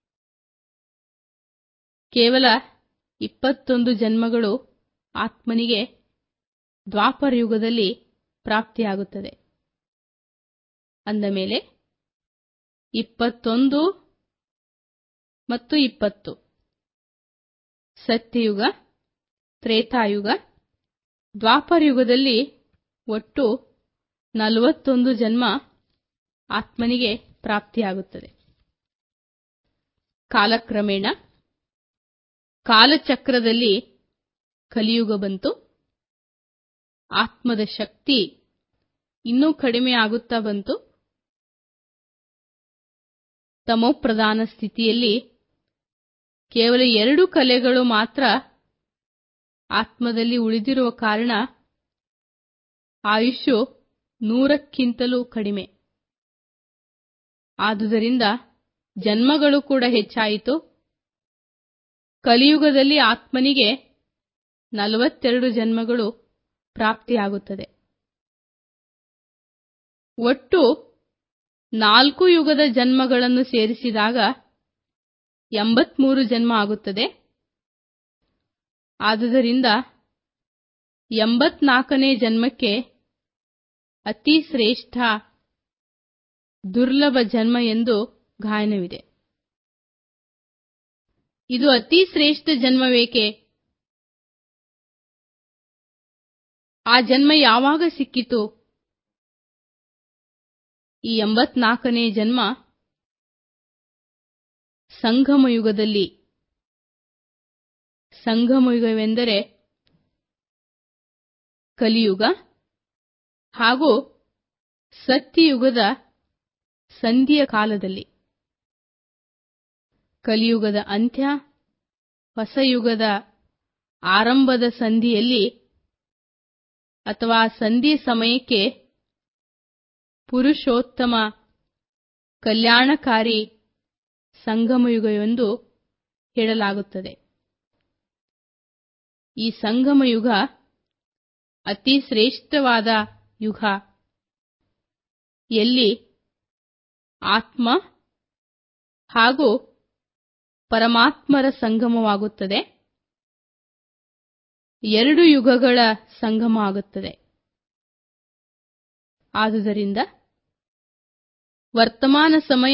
ಕೇವಲ ಇಪ್ಪತ್ತೊಂದು ಜನ್ಮಗಳು ಆತ್ಮನಿಗೆ ದ್ವಾಪರ ಯುಗದಲ್ಲಿ ಪ್ರಾಪ್ತಿಯಾಗುತ್ತದೆ ಅಂದ ಮೇಲೆ ಇಪ್ಪತ್ತೊಂದು ಮತ್ತು ಇಪ್ಪತ್ತು ಸತ್ಯಯುಗ ತ್ರೇತಾಯುಗ ದ್ವಾಪರ ಯುಗದಲ್ಲಿ ಒಟ್ಟು ನಲವತ್ತೊಂದು ಜನ್ಮ ಆತ್ಮನಿಗೆ ಪ್ರಾಪ್ತಿಯಾಗುತ್ತದೆ ಕಾಲಕ್ರಮೇಣ ಕಾಲಚಕ್ರದಲ್ಲಿ ಕಲಿಯುಗ ಬಂತು ಆತ್ಮದ ಶಕ್ತಿ ಇನ್ನೂ ಕಡಿಮೆ ಆಗುತ್ತಾ ಬಂತು ತಮೋಪ್ರಧಾನ ಸ್ಥಿತಿಯಲ್ಲಿ ಕೇವಲ ಎರಡು ಕಲೆಗಳು ಮಾತ್ರ ಆತ್ಮದಲ್ಲಿ ಉಳಿದಿರುವ ಕಾರಣ ಆಯುಷ್ಯು ನೂರಕ್ಕಿಂತಲೂ ಕಡಿಮೆ ಆದುದರಿಂದ ಜನ್ಮಗಳು ಕೂಡ ಹೆಚ್ಚಾಯಿತು ಕಲಿಯುಗದಲ್ಲಿ ಆತ್ಮನಿಗೆ ನಲವತ್ತೆರಡು ಜನ್ಮಗಳು ಪ್ರಾಪ್ತಿಯಾಗುತ್ತದೆ ಒಟ್ಟು ನಾಲ್ಕು ಯುಗದ ಜನ್ಮಗಳನ್ನು ಸೇರಿಸಿದಾಗ ಎಂಬತ್ಮೂರು ಜನ್ಮ ಆಗುತ್ತದೆ ಆದುದರಿಂದ ಎಂಬತ್ನಾಲ್ಕನೇ ಜನ್ಮಕ್ಕೆ ಅತಿ ಶ್ರೇಷ್ಠ ದುರ್ಲಭ ಜನ್ಮ ಎಂದು ಗಾಯನವಿದೆ ಇದು ಅತಿ ಶ್ರೇಷ್ಠ ಜನ್ಮವೇಕೆ ಆ ಜನ್ಮ ಯಾವಾಗ ಸಿಕ್ಕಿತು ಈ ಎಂಬತ್ನಾಲ್ಕನೇ ಜನ್ಮ ಸಂಗಮ ಯುಗದಲ್ಲಿ ಸಂಗಮ ಯುಗವೆಂದರೆ ಕಲಿಯುಗ ಹಾಗೂ ಸತ್ಯಯುಗದ ಸಂಧಿಯ ಕಾಲದಲ್ಲಿ ಕಲಿಯುಗದ ಅಂತ್ಯ ಹೊಸ ಯುಗದ ಆರಂಭದ ಸಂಧಿಯಲ್ಲಿ ಅಥವಾ ಸಂಧಿ ಸಮಯಕ್ಕೆ ಪುರುಷೋತ್ತಮ ಕಲ್ಯಾಣಕಾರಿ ಸಂಗಮಯುಗ ಎಂದು ಹೇಳಲಾಗುತ್ತದೆ ಈ ಸಂಗಮಯುಗ ಅತಿ ಶ್ರೇಷ್ಠವಾದ ಯುಗ ಎಲ್ಲಿ ಆತ್ಮ ಹಾಗೂ ಪರಮಾತ್ಮರ ಸಂಗಮವಾಗುತ್ತದೆ ಎರಡು ಯುಗಗಳ ಸಂಗಮ ಆಗುತ್ತದೆ ಆದುದರಿಂದ ವರ್ತಮಾನ ಸಮಯ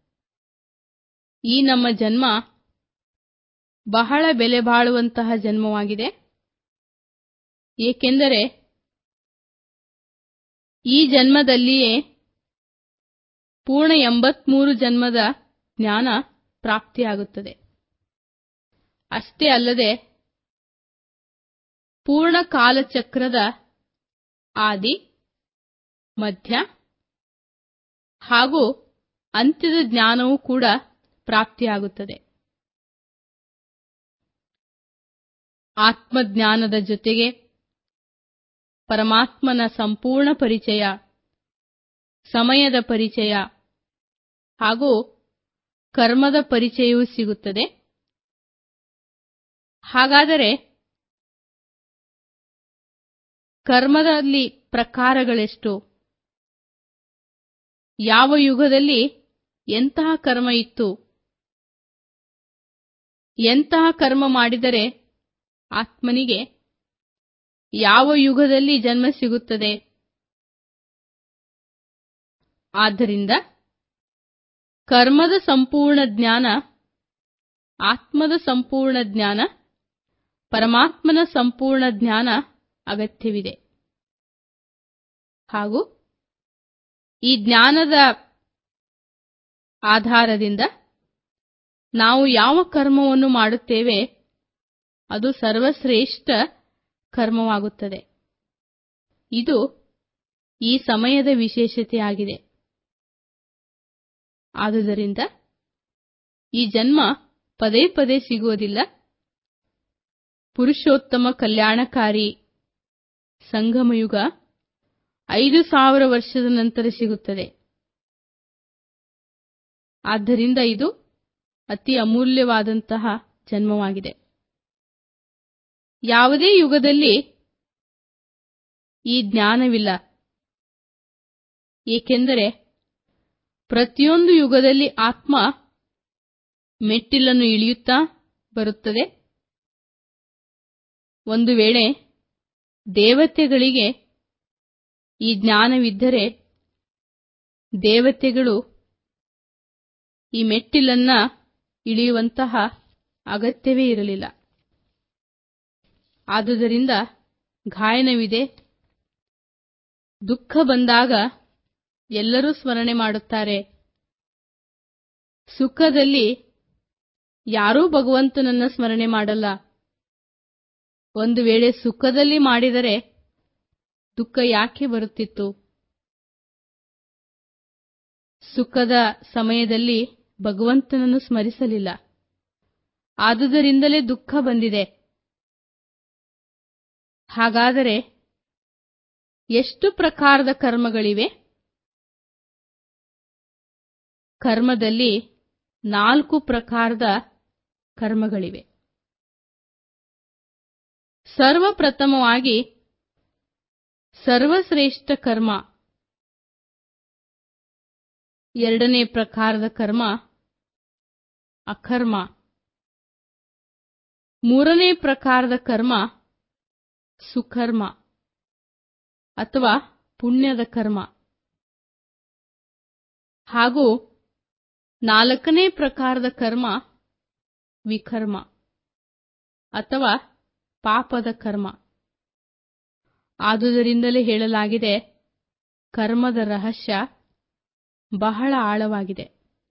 ಈ ನಮ್ಮ ಜನ್ಮ ಬಹಳ ಬೆಲೆ ಬಾಳುವಂತಹ ಜನ್ಮವಾಗಿದೆ ಏಕೆಂದರೆ ಈ ಜನ್ಮದಲ್ಲಿಯೇ ಪೂರ್ಣ ಎಂಬತ್ಮೂರು ಜನ್ಮದ ಜ್ಞಾನ ಪ್ರಾಪ್ತಿಯಾಗುತ್ತದೆ ಅಷ್ಟೇ ಅಲ್ಲದೆ ಪೂರ್ಣ ಕಾಲಚಕ್ರದ ಆದಿ ಮಧ್ಯ ಹಾಗೂ ಅಂತ್ಯದ ಜ್ಞಾನವೂ ಕೂಡ ಪ್ರಾಪ್ತಿಯಾಗುತ್ತದೆ ಆತ್ಮಜ್ಞಾನದ ಜೊತೆಗೆ ಪರಮಾತ್ಮನ ಸಂಪೂರ್ಣ ಪರಿಚಯ ಸಮಯದ ಪರಿಚಯ ಹಾಗೂ ಕರ್ಮದ ಪರಿಚಯವೂ ಸಿಗುತ್ತದೆ ಹಾಗಾದರೆ ಕರ್ಮದಲ್ಲಿ ಪ್ರಕಾರಗಳೆಷ್ಟು ಯಾವ ಯುಗದಲ್ಲಿ ಎಂತಹ ಕರ್ಮ ಇತ್ತು ಎಂತಹ ಕರ್ಮ ಮಾಡಿದರೆ ಆತ್ಮನಿಗೆ ಯಾವ ಯುಗದಲ್ಲಿ ಜನ್ಮ ಸಿಗುತ್ತದೆ ಆದ್ದರಿಂದ ಕರ್ಮದ ಸಂಪೂರ್ಣ ಜ್ಞಾನ ಆತ್ಮದ ಸಂಪೂರ್ಣ ಜ್ಞಾನ ಪರಮಾತ್ಮನ ಸಂಪೂರ್ಣ ಜ್ಞಾನ ಅಗತ್ಯವಿದೆ ಹಾಗೂ ಈ ಜ್ಞಾನದ ಆಧಾರದಿಂದ ನಾವು ಯಾವ ಕರ್ಮವನ್ನು ಮಾಡುತ್ತೇವೆ ಅದು ಸರ್ವಶ್ರೇಷ್ಠ ಕರ್ಮವಾಗುತ್ತದೆ ಇದು ಈ ಸಮಯದ ವಿಶೇಷತೆಯಾಗಿದೆ ಆದುದರಿಂದ ಈ ಜನ್ಮ ಪದೇ ಪದೇ ಸಿಗುವುದಿಲ್ಲ ಪುರುಷೋತ್ತಮ ಕಲ್ಯಾಣಕಾರಿ ಸಂಗಮಯುಗ ಐದು ಸಾವಿರ ವರ್ಷದ ನಂತರ ಸಿಗುತ್ತದೆ ಆದ್ದರಿಂದ ಇದು ಅತಿ ಅಮೂಲ್ಯವಾದಂತಹ ಜನ್ಮವಾಗಿದೆ ಯಾವುದೇ ಯುಗದಲ್ಲಿ ಈ ಜ್ಞಾನವಿಲ್ಲ ಏಕೆಂದರೆ ಪ್ರತಿಯೊಂದು ಯುಗದಲ್ಲಿ ಆತ್ಮ ಮೆಟ್ಟಿಲನ್ನು ಇಳಿಯುತ್ತಾ ಬರುತ್ತದೆ ಒಂದು ವೇಳೆ ದೇವತೆಗಳಿಗೆ ಈ ಜ್ಞಾನವಿದ್ದರೆ ದೇವತೆಗಳು ಈ ಮೆಟ್ಟಿಲನ್ನ ಇಳಿಯುವಂತಹ ಅಗತ್ಯವೇ ಇರಲಿಲ್ಲ ಆದುದರಿಂದ ಗಾಯನವಿದೆ ದುಃಖ ಬಂದಾಗ ಎಲ್ಲರೂ ಸ್ಮರಣೆ ಮಾಡುತ್ತಾರೆ ಸುಖದಲ್ಲಿ ಯಾರೂ ಭಗವಂತನನ್ನ ಸ್ಮರಣೆ ಮಾಡಲ್ಲ ಒಂದು ವೇಳೆ ಸುಖದಲ್ಲಿ ಮಾಡಿದರೆ ದುಃಖ ಯಾಕೆ ಬರುತ್ತಿತ್ತು ಸುಖದ ಸಮಯದಲ್ಲಿ ಭಗವಂತನನ್ನು ಸ್ಮರಿಸಲಿಲ್ಲ ಆದುದರಿಂದಲೇ ದುಃಖ ಬಂದಿದೆ ಹಾಗಾದರೆ ಎಷ್ಟು ಪ್ರಕಾರದ ಕರ್ಮಗಳಿವೆ ಕರ್ಮದಲ್ಲಿ ನಾಲ್ಕು ಪ್ರಕಾರದ ಕರ್ಮಗಳಿವೆ ಸರ್ವಪ್ರಥಮವಾಗಿ ಸರ್ವಶ್ರೇಷ್ಠ ಕರ್ಮ ಎರಡನೇ ಪ್ರಕಾರದ ಕರ್ಮ ಅಕರ್ಮ ಮೂರನೇ ಪ್ರಕಾರದ ಕರ್ಮ ಸುಕರ್ಮ ಅಥವಾ ಪುಣ್ಯದ ಕರ್ಮ ಹಾಗೂ ನಾಲ್ಕನೇ ಪ್ರಕಾರದ ಕರ್ಮ ವಿಕರ್ಮ ಅಥವಾ ಪಾಪದ ಕರ್ಮ ಆದುದರಿಂದಲೇ ಹೇಳಲಾಗಿದೆ ಕರ್ಮದ ರಹಸ್ಯ ಬಹಳ ಆಳವಾಗಿದೆ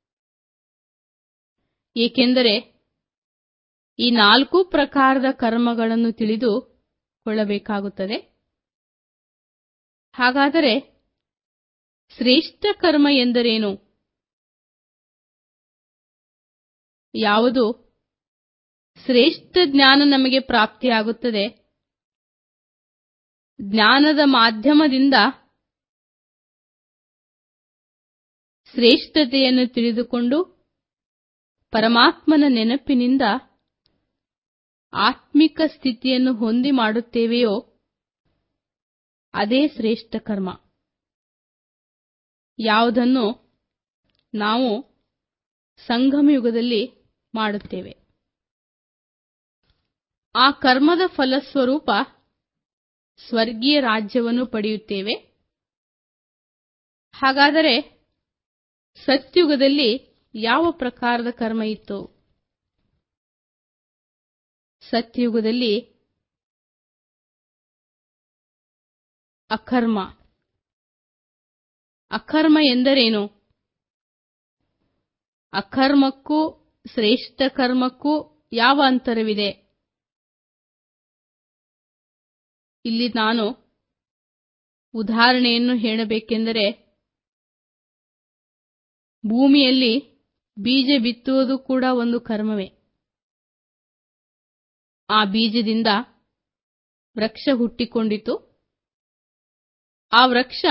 ಏಕೆಂದರೆ ಈ ನಾಲ್ಕು ಪ್ರಕಾರದ ಕರ್ಮಗಳನ್ನು ತಿಳಿದು ಕೊಳ್ಳಬೇಕಾಗುತ್ತದೆ ಹಾಗಾದರೆ ಶ್ರೇಷ್ಠ ಕರ್ಮ ಎಂದರೇನು ಯಾವುದು ಶ್ರೇಷ್ಠ ಜ್ಞಾನ ನಮಗೆ ಪ್ರಾಪ್ತಿಯಾಗುತ್ತದೆ ಜ್ಞಾನದ ಮಾಧ್ಯಮದಿಂದ ಶ್ರೇಷ್ಠತೆಯನ್ನು ತಿಳಿದುಕೊಂಡು ಪರಮಾತ್ಮನ ನೆನಪಿನಿಂದ ಆತ್ಮಿಕ ಸ್ಥಿತಿಯನ್ನು ಹೊಂದಿ ಮಾಡುತ್ತೇವೆಯೋ ಅದೇ ಶ್ರೇಷ್ಠ ಕರ್ಮ ಯಾವುದನ್ನು ನಾವು ಸಂಗಮಯುಗದಲ್ಲಿ ಮಾಡುತ್ತೇವೆ ಆ ಕರ್ಮದ ಫಲಸ್ವರೂಪ ಸ್ವರ್ಗೀಯ ರಾಜ್ಯವನ್ನು ಪಡೆಯುತ್ತೇವೆ ಹಾಗಾದರೆ ಸತ್ಯುಗದಲ್ಲಿ ಯಾವ ಪ್ರಕಾರದ ಕರ್ಮ ಇತ್ತು ಸತ್ಯಯುಗದಲ್ಲಿ ಅಕರ್ಮ ಅಕರ್ಮ ಎಂದರೇನು ಅಕರ್ಮಕ್ಕೂ ಶ್ರೇಷ್ಠ ಕರ್ಮಕ್ಕೂ ಯಾವ ಅಂತರವಿದೆ ಇಲ್ಲಿ ನಾನು ಉದಾಹರಣೆಯನ್ನು ಹೇಳಬೇಕೆಂದರೆ ಭೂಮಿಯಲ್ಲಿ ಬೀಜ ಬಿತ್ತುವುದು ಕೂಡ ಒಂದು ಕರ್ಮವೇ ಆ ಬೀಜದಿಂದ ವೃಕ್ಷ ಹುಟ್ಟಿಕೊಂಡಿತು ಆ ವೃಕ್ಷ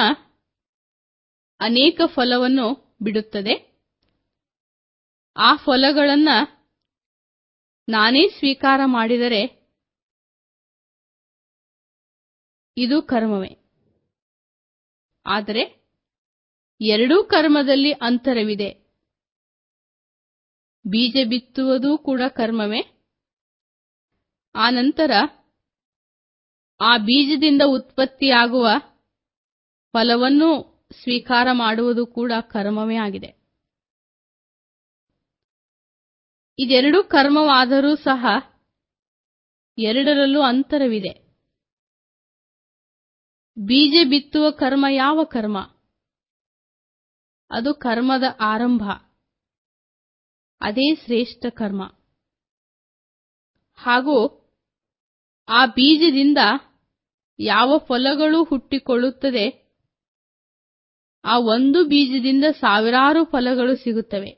ಅನೇಕ ಫಲವನ್ನು ಬಿಡುತ್ತದೆ ಆ ಫಲಗಳನ್ನು ನಾನೇ ಸ್ವೀಕಾರ ಮಾಡಿದರೆ ಇದು ಕರ್ಮವೇ ಆದರೆ ಎರಡೂ ಕರ್ಮದಲ್ಲಿ ಅಂತರವಿದೆ ಬೀಜ ಬಿತ್ತುವುದೂ ಕೂಡ ಕರ್ಮವೇ ಆನಂತರ ಆ ಬೀಜದಿಂದ ಉತ್ಪತ್ತಿಯಾಗುವ ಫಲವನ್ನು ಸ್ವೀಕಾರ ಮಾಡುವುದು ಕೂಡ ಕರ್ಮವೇ ಆಗಿದೆ ಇದೆರಡೂ ಕರ್ಮವಾದರೂ ಸಹ ಎರಡರಲ್ಲೂ ಅಂತರವಿದೆ ಬೀಜ ಬಿತ್ತುವ ಕರ್ಮ ಯಾವ ಕರ್ಮ ಅದು ಕರ್ಮದ ಆರಂಭ ಅದೇ ಶ್ರೇಷ್ಠ ಕರ್ಮ ಹಾಗೂ ಆ ಬೀಜದಿಂದ ಯಾವ ಫಲಗಳು ಹುಟ್ಟಿಕೊಳ್ಳುತ್ತದೆ ಆ ಒಂದು ಬೀಜದಿಂದ ಸಾವಿರಾರು ಫಲಗಳು ಸಿಗುತ್ತವೆ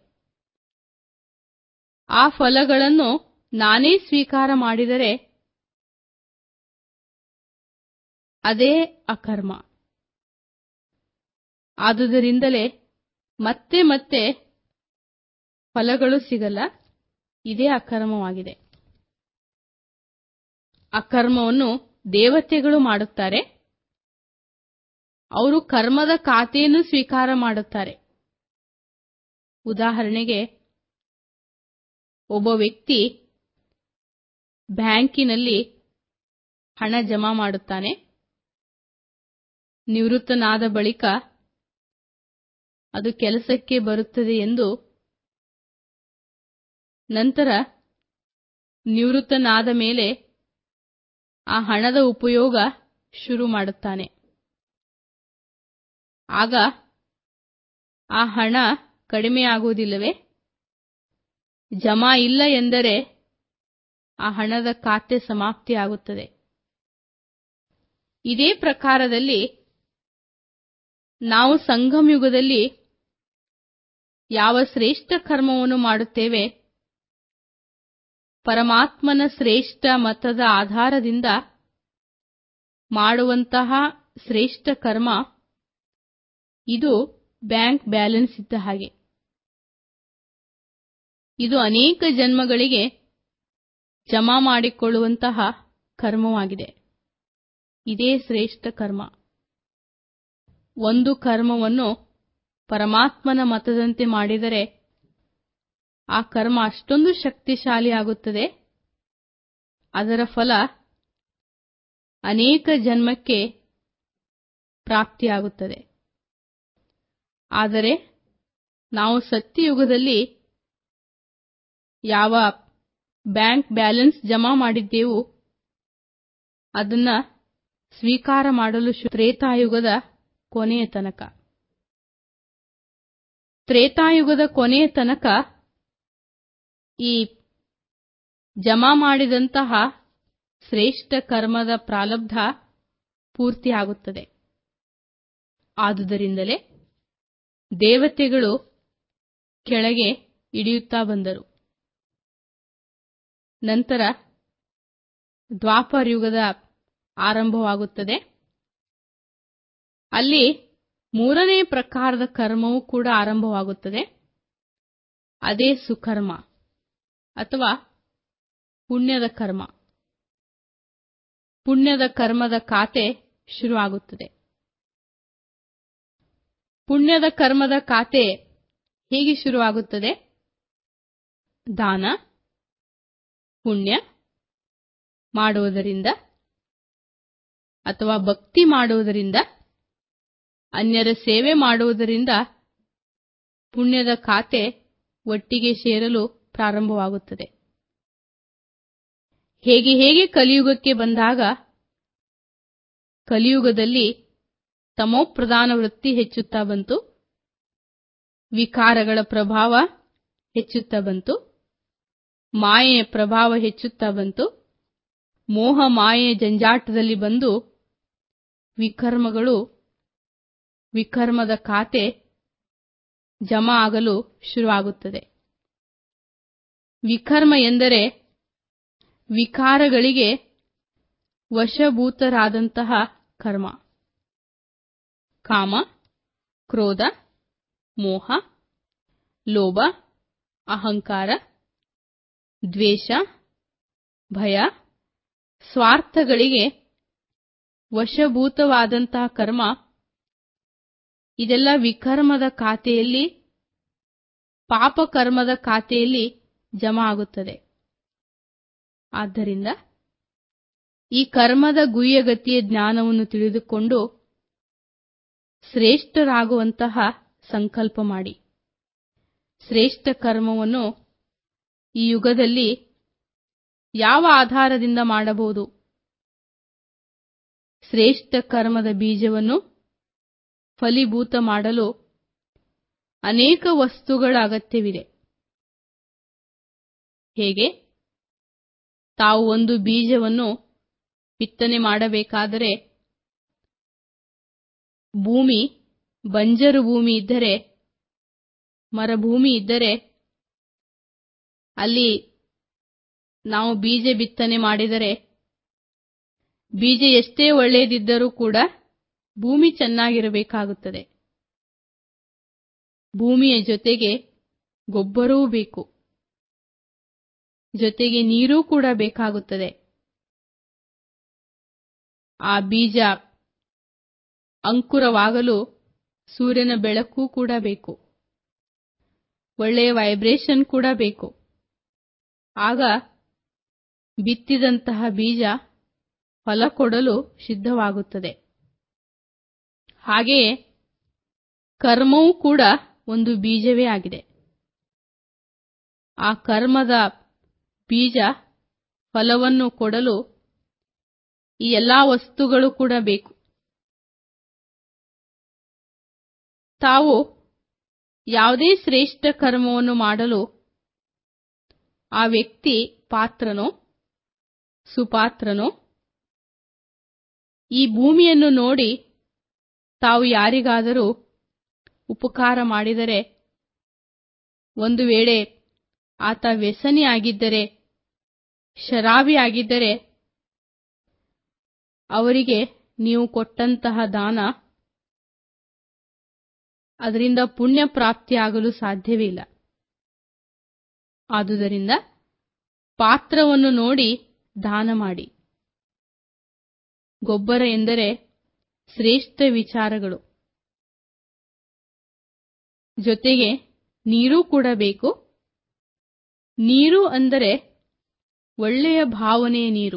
ಆ ಫಲಗಳನ್ನು ನಾನೇ ಸ್ವೀಕಾರ ಮಾಡಿದರೆ ಅದೇ ಅಕರ್ಮ ಆದುದರಿಂದಲೇ ಮತ್ತೆ ಮತ್ತೆ ಫಲಗಳು ಸಿಗಲ್ಲ ಇದೇ ಅಕರ್ಮವಾಗಿದೆ ಅಕರ್ಮವನ್ನು ದೇವತೆಗಳು ಮಾಡುತ್ತಾರೆ ಅವರು ಕರ್ಮದ ಖಾತೆಯನ್ನು ಸ್ವೀಕಾರ ಮಾಡುತ್ತಾರೆ ಉದಾಹರಣೆಗೆ ಒಬ್ಬ ವ್ಯಕ್ತಿ ಬ್ಯಾಂಕಿನಲ್ಲಿ ಹಣ ಜಮಾ ಮಾಡುತ್ತಾನೆ ನಿವೃತ್ತನಾದ ಬಳಿಕ ಅದು ಕೆಲಸಕ್ಕೆ ಬರುತ್ತದೆ ಎಂದು ನಂತರ ನಿವೃತ್ತನಾದ ಮೇಲೆ ಆ ಹಣದ ಉಪಯೋಗ ಶುರು ಮಾಡುತ್ತಾನೆ ಆಗ ಆ ಹಣ ಕಡಿಮೆಯಾಗುವುದಿಲ್ಲವೇ ಜಮಾ ಇಲ್ಲ ಎಂದರೆ ಆ ಹಣದ ಖಾತೆ ಸಮಾಪ್ತಿಯಾಗುತ್ತದೆ ಇದೇ ಪ್ರಕಾರದಲ್ಲಿ ನಾವು ಸಂಗಮ ಯುಗದಲ್ಲಿ ಯಾವ ಶ್ರೇಷ್ಠ ಕರ್ಮವನ್ನು ಮಾಡುತ್ತೇವೆ ಪರಮಾತ್ಮನ ಶ್ರೇಷ್ಠ ಮತದ ಆಧಾರದಿಂದ ಮಾಡುವಂತಹ ಶ್ರೇಷ್ಠ ಕರ್ಮ ಇದು ಬ್ಯಾಂಕ್ ಬ್ಯಾಲೆನ್ಸ್ ಇದ್ದ ಹಾಗೆ ಇದು ಅನೇಕ ಜನ್ಮಗಳಿಗೆ ಜಮಾ ಮಾಡಿಕೊಳ್ಳುವಂತಹ ಕರ್ಮವಾಗಿದೆ ಇದೇ ಶ್ರೇಷ್ಠ ಕರ್ಮ ಒಂದು ಕರ್ಮವನ್ನು ಪರಮಾತ್ಮನ ಮತದಂತೆ ಮಾಡಿದರೆ ಆ ಕರ್ಮ ಅಷ್ಟೊಂದು ಶಕ್ತಿಶಾಲಿಯಾಗುತ್ತದೆ ಅದರ ಫಲ ಅನೇಕ ಜನ್ಮಕ್ಕೆ ಪ್ರಾಪ್ತಿಯಾಗುತ್ತದೆ ಆದರೆ ನಾವು ಸತ್ಯಯುಗದಲ್ಲಿ ಯಾವ ಬ್ಯಾಂಕ್ ಬ್ಯಾಲೆನ್ಸ್ ಜಮಾ ಮಾಡಿದ್ದೆವು ಅದನ್ನ ಸ್ವೀಕಾರ ಮಾಡಲು ತ್ರೇತಾಯುಗದ ಕೊನೆಯ ತನಕ ತ್ರೇತಾಯುಗದ ಕೊನೆಯ ತನಕ ಈ ಜಮಾ ಮಾಡಿದಂತಹ ಶ್ರೇಷ್ಠ ಕರ್ಮದ ಪ್ರಾರಬ್ಧ ಪೂರ್ತಿಯಾಗುತ್ತದೆ ಆದುದರಿಂದಲೇ ದೇವತೆಗಳು ಕೆಳಗೆ ಇಳಿಯುತ್ತಾ ಬಂದರು ನಂತರ ದ್ವಾಪರ ಯುಗದ ಆರಂಭವಾಗುತ್ತದೆ ಅಲ್ಲಿ ಮೂರನೇ ಪ್ರಕಾರದ ಕರ್ಮವೂ ಕೂಡ ಆರಂಭವಾಗುತ್ತದೆ ಅದೇ ಸುಕರ್ಮ ಅಥವಾ ಪುಣ್ಯದ ಕರ್ಮ ಪುಣ್ಯದ ಕರ್ಮದ ಖಾತೆ ಶುರುವಾಗುತ್ತದೆ ಪುಣ್ಯದ ಕರ್ಮದ ಖಾತೆ ಹೇಗೆ ಶುರುವಾಗುತ್ತದೆ ದಾನ ಪುಣ್ಯ ಮಾಡುವುದರಿಂದ ಅಥವಾ ಭಕ್ತಿ ಮಾಡುವುದರಿಂದ ಅನ್ಯರ ಸೇವೆ ಮಾಡುವುದರಿಂದ ಪುಣ್ಯದ ಖಾತೆ ಒಟ್ಟಿಗೆ ಸೇರಲು ಪ್ರಾರಂಭವಾಗುತ್ತದೆ ಹೇಗೆ ಹೇಗೆ ಕಲಿಯುಗಕ್ಕೆ ಬಂದಾಗ ಕಲಿಯುಗದಲ್ಲಿ ತಮೋಪ್ರಧಾನ ವೃತ್ತಿ ಹೆಚ್ಚುತ್ತಾ ಬಂತು ವಿಕಾರಗಳ ಪ್ರಭಾವ ಹೆಚ್ಚುತ್ತಾ ಬಂತು ಮಾಯೆಯ ಪ್ರಭಾವ ಹೆಚ್ಚುತ್ತಾ ಬಂತು ಮೋಹ ಮಾಯೆಯ ಜಂಜಾಟದಲ್ಲಿ ಬಂದು ವಿಕರ್ಮಗಳು ವಿಕರ್ಮದ ಖಾತೆ ಜಮಾ ಆಗಲು ಶುರುವಾಗುತ್ತದೆ ವಿಕರ್ಮ ಎಂದರೆ ವಿಕಾರಗಳಿಗೆ ವಶಭೂತರಾದಂತಹ ಕರ್ಮ ಕಾಮ ಕ್ರೋಧ ಮೋಹ ಲೋಭ ಅಹಂಕಾರ ದ್ವೇಷ ಭಯ ಸ್ವಾರ್ಥಗಳಿಗೆ ವಶಭೂತವಾದಂತಹ ಕರ್ಮ ಇದೆಲ್ಲ ವಿಕರ್ಮದ ಖಾತೆಯಲ್ಲಿ ಪಾಪಕರ್ಮದ ಖಾತೆಯಲ್ಲಿ ಜಮಾ ಆಗುತ್ತದೆ ಆದ್ದರಿಂದ ಈ ಕರ್ಮದ ಗುಹ್ಯಗತಿಯ ಜ್ಞಾನವನ್ನು ತಿಳಿದುಕೊಂಡು ಶ್ರೇಷ್ಠರಾಗುವಂತಹ ಸಂಕಲ್ಪ ಮಾಡಿ ಶ್ರೇಷ್ಠ ಕರ್ಮವನ್ನು ಈ ಯುಗದಲ್ಲಿ ಯಾವ ಆಧಾರದಿಂದ ಮಾಡಬಹುದು ಶ್ರೇಷ್ಠ ಕರ್ಮದ ಬೀಜವನ್ನು ಫಲೀಭೂತ ಮಾಡಲು ಅನೇಕ ವಸ್ತುಗಳ ಅಗತ್ಯವಿದೆ ಹೇಗೆ ತಾವು ಒಂದು ಬೀಜವನ್ನು ಬಿತ್ತನೆ ಮಾಡಬೇಕಾದರೆ ಭೂಮಿ ಬಂಜರು ಭೂಮಿ ಇದ್ದರೆ ಮರಭೂಮಿ ಇದ್ದರೆ ಅಲ್ಲಿ ನಾವು ಬೀಜ ಬಿತ್ತನೆ ಮಾಡಿದರೆ ಬೀಜ ಎಷ್ಟೇ ಒಳ್ಳೆಯದಿದ್ದರೂ ಕೂಡ ಭೂಮಿ ಚೆನ್ನಾಗಿರಬೇಕಾಗುತ್ತದೆ ಭೂಮಿಯ ಜೊತೆಗೆ ಗೊಬ್ಬರವೂ ಬೇಕು ಜೊತೆಗೆ ನೀರೂ ಕೂಡ ಬೇಕಾಗುತ್ತದೆ ಆ ಬೀಜ ಅಂಕುರವಾಗಲು ಸೂರ್ಯನ ಬೆಳಕು ಕೂಡ ಬೇಕು ಒಳ್ಳೆಯ ವೈಬ್ರೇಷನ್ ಕೂಡ ಬೇಕು ಆಗ ಬಿತ್ತಿದಂತಹ ಬೀಜ ಫಲ ಕೊಡಲು ಸಿದ್ಧವಾಗುತ್ತದೆ ಹಾಗೆಯೇ ಕರ್ಮವೂ ಕೂಡ ಒಂದು ಬೀಜವೇ ಆಗಿದೆ ಆ ಕರ್ಮದ ಬೀಜ ಫಲವನ್ನು ಕೊಡಲು ಈ ಎಲ್ಲಾ ವಸ್ತುಗಳು ಕೂಡ ಬೇಕು ತಾವು ಯಾವುದೇ ಶ್ರೇಷ್ಠ ಕರ್ಮವನ್ನು ಮಾಡಲು ಆ ವ್ಯಕ್ತಿ ಪಾತ್ರನೋ ಸುಪಾತ್ರನೋ ಈ ಭೂಮಿಯನ್ನು ನೋಡಿ ತಾವು ಯಾರಿಗಾದರೂ ಉಪಕಾರ ಮಾಡಿದರೆ ಒಂದು ವೇಳೆ ಆತ ವ್ಯಸನಿ ಆಗಿದ್ದರೆ ಶರಾಬಿ ಆಗಿದ್ದರೆ ಅವರಿಗೆ ನೀವು ಕೊಟ್ಟಂತಹ ದಾನ ಅದರಿಂದ ಪುಣ್ಯ ಪ್ರಾಪ್ತಿಯಾಗಲು ಸಾಧ್ಯವಿಲ್ಲ ಆದುದರಿಂದ ಪಾತ್ರವನ್ನು ನೋಡಿ ದಾನ ಮಾಡಿ ಗೊಬ್ಬರ ಎಂದರೆ ಶ್ರೇಷ್ಠ ವಿಚಾರಗಳು ಜೊತೆಗೆ ನೀರೂ ಕೂಡ ಬೇಕು ನೀರು ಅಂದರೆ ಒಳ್ಳೆಯ ಭಾವನೆಯ ನೀರು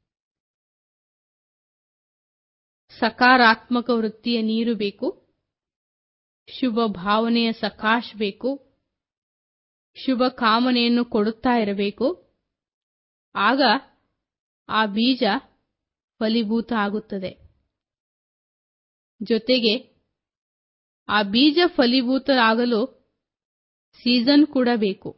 ಸಕಾರಾತ್ಮಕ ವೃತ್ತಿಯ ನೀರು ಬೇಕು ಶುಭ ಭಾವನೆಯ ಸಕಾಶ್ ಬೇಕು ಶುಭ ಕಾಮನೆಯನ್ನು ಕೊಡುತ್ತಾ ಇರಬೇಕು ಆಗ ಆ ಬೀಜ ಫಲೀಭೂತ ಆಗುತ್ತದೆ ಜೊತೆಗೆ ಆ ಬೀಜ ಫಲೀಭೂತ ಆಗಲು ಸೀಸನ್ ಕೂಡ ಬೇಕು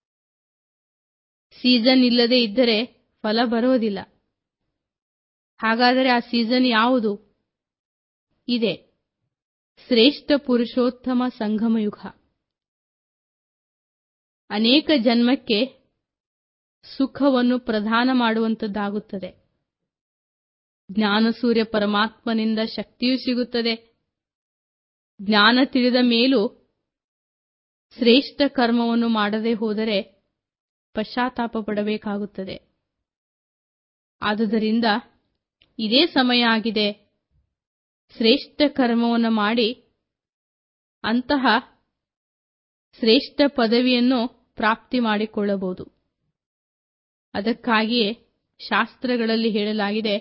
ಸೀಸನ್ ಇಲ್ಲದೆ ಇದ್ದರೆ ಫಲ ಬರುವುದಿಲ್ಲ ಹಾಗಾದರೆ ಆ ಸೀಸನ್ ಯಾವುದು ಇದೆ ಶ್ರೇಷ್ಠ ಪುರುಷೋತ್ತಮ ಸಂಗಮ ಯುಗ ಅನೇಕ ಜನ್ಮಕ್ಕೆ ಸುಖವನ್ನು ಪ್ರದಾನ ಮಾಡುವಂತದ್ದಾಗುತ್ತದೆ ಜ್ಞಾನಸೂರ್ಯ ಪರಮಾತ್ಮನಿಂದ ಶಕ್ತಿಯೂ ಸಿಗುತ್ತದೆ ಜ್ಞಾನ ತಿಳಿದ ಮೇಲೂ ಶ್ರೇಷ್ಠ ಕರ್ಮವನ್ನು ಮಾಡದೆ ಹೋದರೆ ಪಶ್ಚಾತ್ತಾಪ ಪಡಬೇಕಾಗುತ್ತದೆ ಆದುದರಿಂದ ಇದೇ ಸಮಯ ಆಗಿದೆ ಶ್ರೇಷ್ಠ ಕರ್ಮವನ್ನು ಮಾಡಿ ಅಂತಹ ಶ್ರೇಷ್ಠ ಪದವಿಯನ್ನು ಪ್ರಾಪ್ತಿ ಮಾಡಿಕೊಳ್ಳಬಹುದು ಅದಕ್ಕಾಗಿಯೇ ಶಾಸ್ತ್ರಗಳಲ್ಲಿ ಹೇಳಲಾಗಿದೆ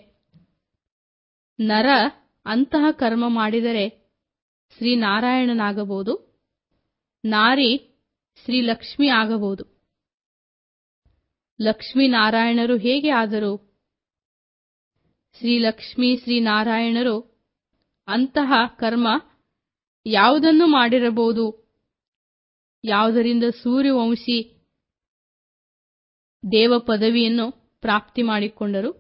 ನರ ಅಂತಹ ಕರ್ಮ ಮಾಡಿದರೆ ಶ್ರೀನಾರಾಯಣನಾಗಬಹುದು ನಾರಿ ಶ್ರೀ ಲಕ್ಷ್ಮಿ ಆಗಬಹುದು ಲಕ್ಷ್ಮೀನಾರಾಯಣರು ಹೇಗೆ ಆದರು ಶ್ರೀ ಲಕ್ಷ್ಮೀ ಶ್ರೀನಾರಾಯಣರು ಅಂತಹ ಕರ್ಮ ಯಾವುದನ್ನು ಮಾಡಿರಬಹುದು ಯಾವುದರಿಂದ ಸೂರ್ಯವಂಶಿ ದೇವ ಪದವಿಯನ್ನು ಪ್ರಾಪ್ತಿ ಮಾಡಿಕೊಂಡರು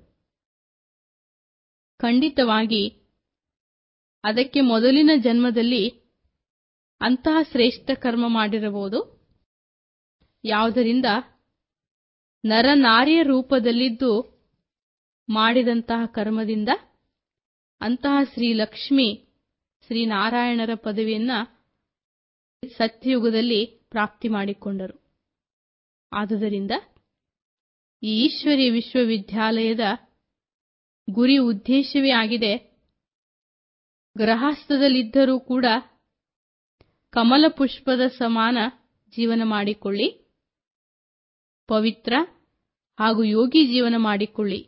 ಖಂಡಿತವಾಗಿ ಅದಕ್ಕೆ ಮೊದಲಿನ ಜನ್ಮದಲ್ಲಿ ಅಂತಹ ಶ್ರೇಷ್ಠ ಕರ್ಮ ಮಾಡಿರಬಹುದು ಯಾವುದರಿಂದ ನರನಾರಿಯ ರೂಪದಲ್ಲಿದ್ದು ಮಾಡಿದಂತಹ ಕರ್ಮದಿಂದ ಅಂತಹ ಶ್ರೀ ಲಕ್ಷ್ಮಿ ಶ್ರೀನಾರಾಯಣರ ಪದವಿಯನ್ನ ಸತ್ಯಯುಗದಲ್ಲಿ ಪ್ರಾಪ್ತಿ ಮಾಡಿಕೊಂಡರು ಆದುದರಿಂದ ಈ ಈಶ್ವರಿ ವಿಶ್ವವಿದ್ಯಾಲಯದ ಗುರಿ ಉದ್ದೇಶವೇ ಆಗಿದೆ ಗ್ರಹಸ್ಥದಲ್ಲಿದ್ದರೂ ಕೂಡ ಕಮಲ ಪುಷ್ಪದ ಸಮಾನ ಜೀವನ ಮಾಡಿಕೊಳ್ಳಿ ಪವಿತ್ರ ಹಾಗೂ ಯೋಗಿ ಜೀವನ ಮಾಡಿಕೊಳ್ಳಿ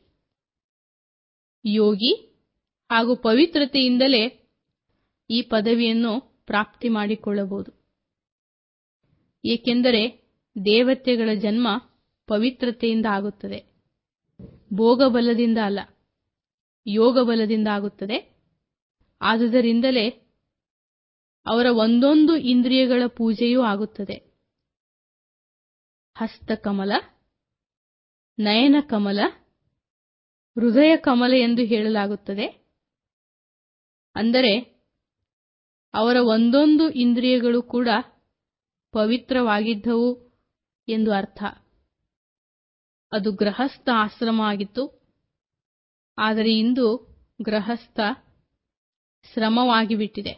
ಯೋಗಿ ಹಾಗೂ ಪವಿತ್ರತೆಯಿಂದಲೇ ಈ ಪದವಿಯನ್ನು ಪ್ರಾಪ್ತಿ ಮಾಡಿಕೊಳ್ಳಬಹುದು ಏಕೆಂದರೆ ದೇವತೆಗಳ ಜನ್ಮ ಪವಿತ್ರತೆಯಿಂದ ಆಗುತ್ತದೆ ಭೋಗಬಲದಿಂದ ಅಲ್ಲ ಯೋಗ ಬಲದಿಂದ ಆಗುತ್ತದೆ ಆದುದರಿಂದಲೇ ಅವರ ಒಂದೊಂದು ಇಂದ್ರಿಯಗಳ ಪೂಜೆಯೂ ಆಗುತ್ತದೆ ಹಸ್ತಕಮಲ ನಯನ ಕಮಲ ಹೃದಯ ಕಮಲ ಎಂದು ಹೇಳಲಾಗುತ್ತದೆ ಅಂದರೆ ಅವರ ಒಂದೊಂದು ಇಂದ್ರಿಯಗಳು ಕೂಡ ಪವಿತ್ರವಾಗಿದ್ದವು ಎಂದು ಅರ್ಥ ಅದು ಗೃಹಸ್ಥ ಆಶ್ರಮ ಆಗಿತ್ತು ಆದರೆ ಇಂದು ಗೃಹಸ್ಥ ಶ್ರಮವಾಗಿಬಿಟ್ಟಿದೆ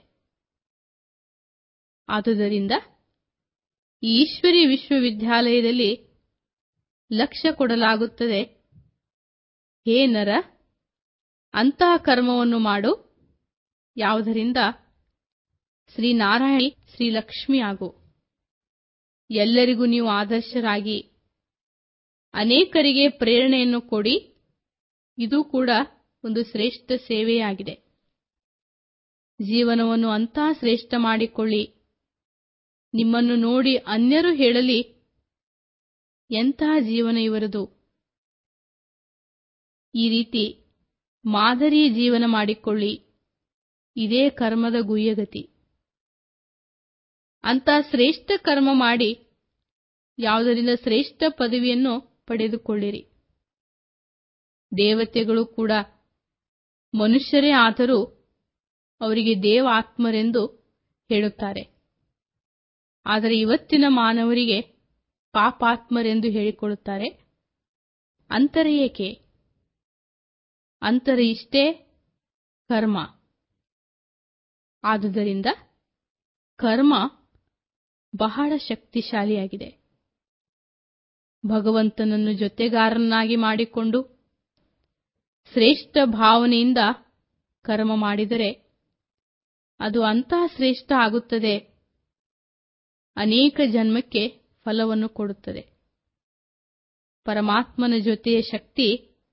ಆದುದರಿಂದ ಈ ಈಶ್ವರಿ ವಿಶ್ವವಿದ್ಯಾಲಯದಲ್ಲಿ ಲಕ್ಷ್ಯ ಕೊಡಲಾಗುತ್ತದೆ ಹೇ ನರ ಅಂತಹ ಕರ್ಮವನ್ನು ಮಾಡು ಯಾವುದರಿಂದ ಶ್ರೀನಾರಾಯಣಿ ಶ್ರೀ ಲಕ್ಷ್ಮಿ ಆಗು ಎಲ್ಲರಿಗೂ ನೀವು ಆದರ್ಶರಾಗಿ ಅನೇಕರಿಗೆ ಪ್ರೇರಣೆಯನ್ನು ಕೊಡಿ ಇದು ಕೂಡ ಒಂದು ಶ್ರೇಷ್ಠ ಸೇವೆಯಾಗಿದೆ ಜೀವನವನ್ನು ಅಂತಹ ಶ್ರೇಷ್ಠ ಮಾಡಿಕೊಳ್ಳಿ ನಿಮ್ಮನ್ನು ನೋಡಿ ಅನ್ಯರು ಹೇಳಲಿ ಎಂತಹ ಜೀವನ ಇವರದು ಈ ರೀತಿ ಮಾದರಿ ಜೀವನ ಮಾಡಿಕೊಳ್ಳಿ ಇದೇ ಕರ್ಮದ ಗುಹ್ಯಗತಿ ಅಂತ ಶ್ರೇಷ್ಠ ಕರ್ಮ ಮಾಡಿ ಯಾವುದರಿಂದ ಶ್ರೇಷ್ಠ ಪದವಿಯನ್ನು ಪಡೆದುಕೊಳ್ಳಿರಿ ದೇವತೆಗಳು ಕೂಡ ಮನುಷ್ಯರೇ ಆದರೂ ಅವರಿಗೆ ದೇವ ಆತ್ಮರೆಂದು ಹೇಳುತ್ತಾರೆ ಆದರೆ ಇವತ್ತಿನ ಮಾನವರಿಗೆ ಪಾಪಾತ್ಮರೆಂದು ಹೇಳಿಕೊಳ್ಳುತ್ತಾರೆ ಅಂತರ ಏಕೆ ಅಂತರ ಇಷ್ಟೇ ಕರ್ಮ ಆದುದರಿಂದ ಕರ್ಮ ಬಹಳ ಶಕ್ತಿಶಾಲಿಯಾಗಿದೆ ಭಗವಂತನನ್ನು ಜೊತೆಗಾರನಾಗಿ ಮಾಡಿಕೊಂಡು ಶ್ರೇಷ್ಠ ಭಾವನೆಯಿಂದ ಕರ್ಮ ಮಾಡಿದರೆ ಅದು ಅಂತಹ ಶ್ರೇಷ್ಠ ಆಗುತ್ತದೆ ಅನೇಕ ಜನ್ಮಕ್ಕೆ ಫಲವನ್ನು ಕೊಡುತ್ತದೆ ಪರಮಾತ್ಮನ ಜೊತೆಯ ಶಕ್ತಿ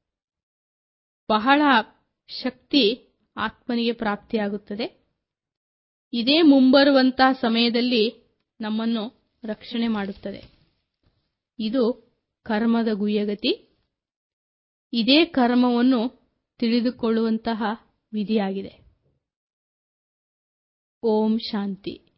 ಬಹಳ ಶಕ್ತಿ ಆತ್ಮನಿಗೆ ಪ್ರಾಪ್ತಿಯಾಗುತ್ತದೆ ಇದೇ ಮುಂಬರುವಂತಹ ಸಮಯದಲ್ಲಿ ನಮ್ಮನ್ನು ರಕ್ಷಣೆ ಮಾಡುತ್ತದೆ ಇದು ಕರ್ಮದ ಗುಯ್ಯಗತಿ ಇದೇ ಕರ್ಮವನ್ನು ತಿಳಿದುಕೊಳ್ಳುವಂತಹ ವಿಧಿಯಾಗಿದೆ ಓಂ ಶಾಂತಿ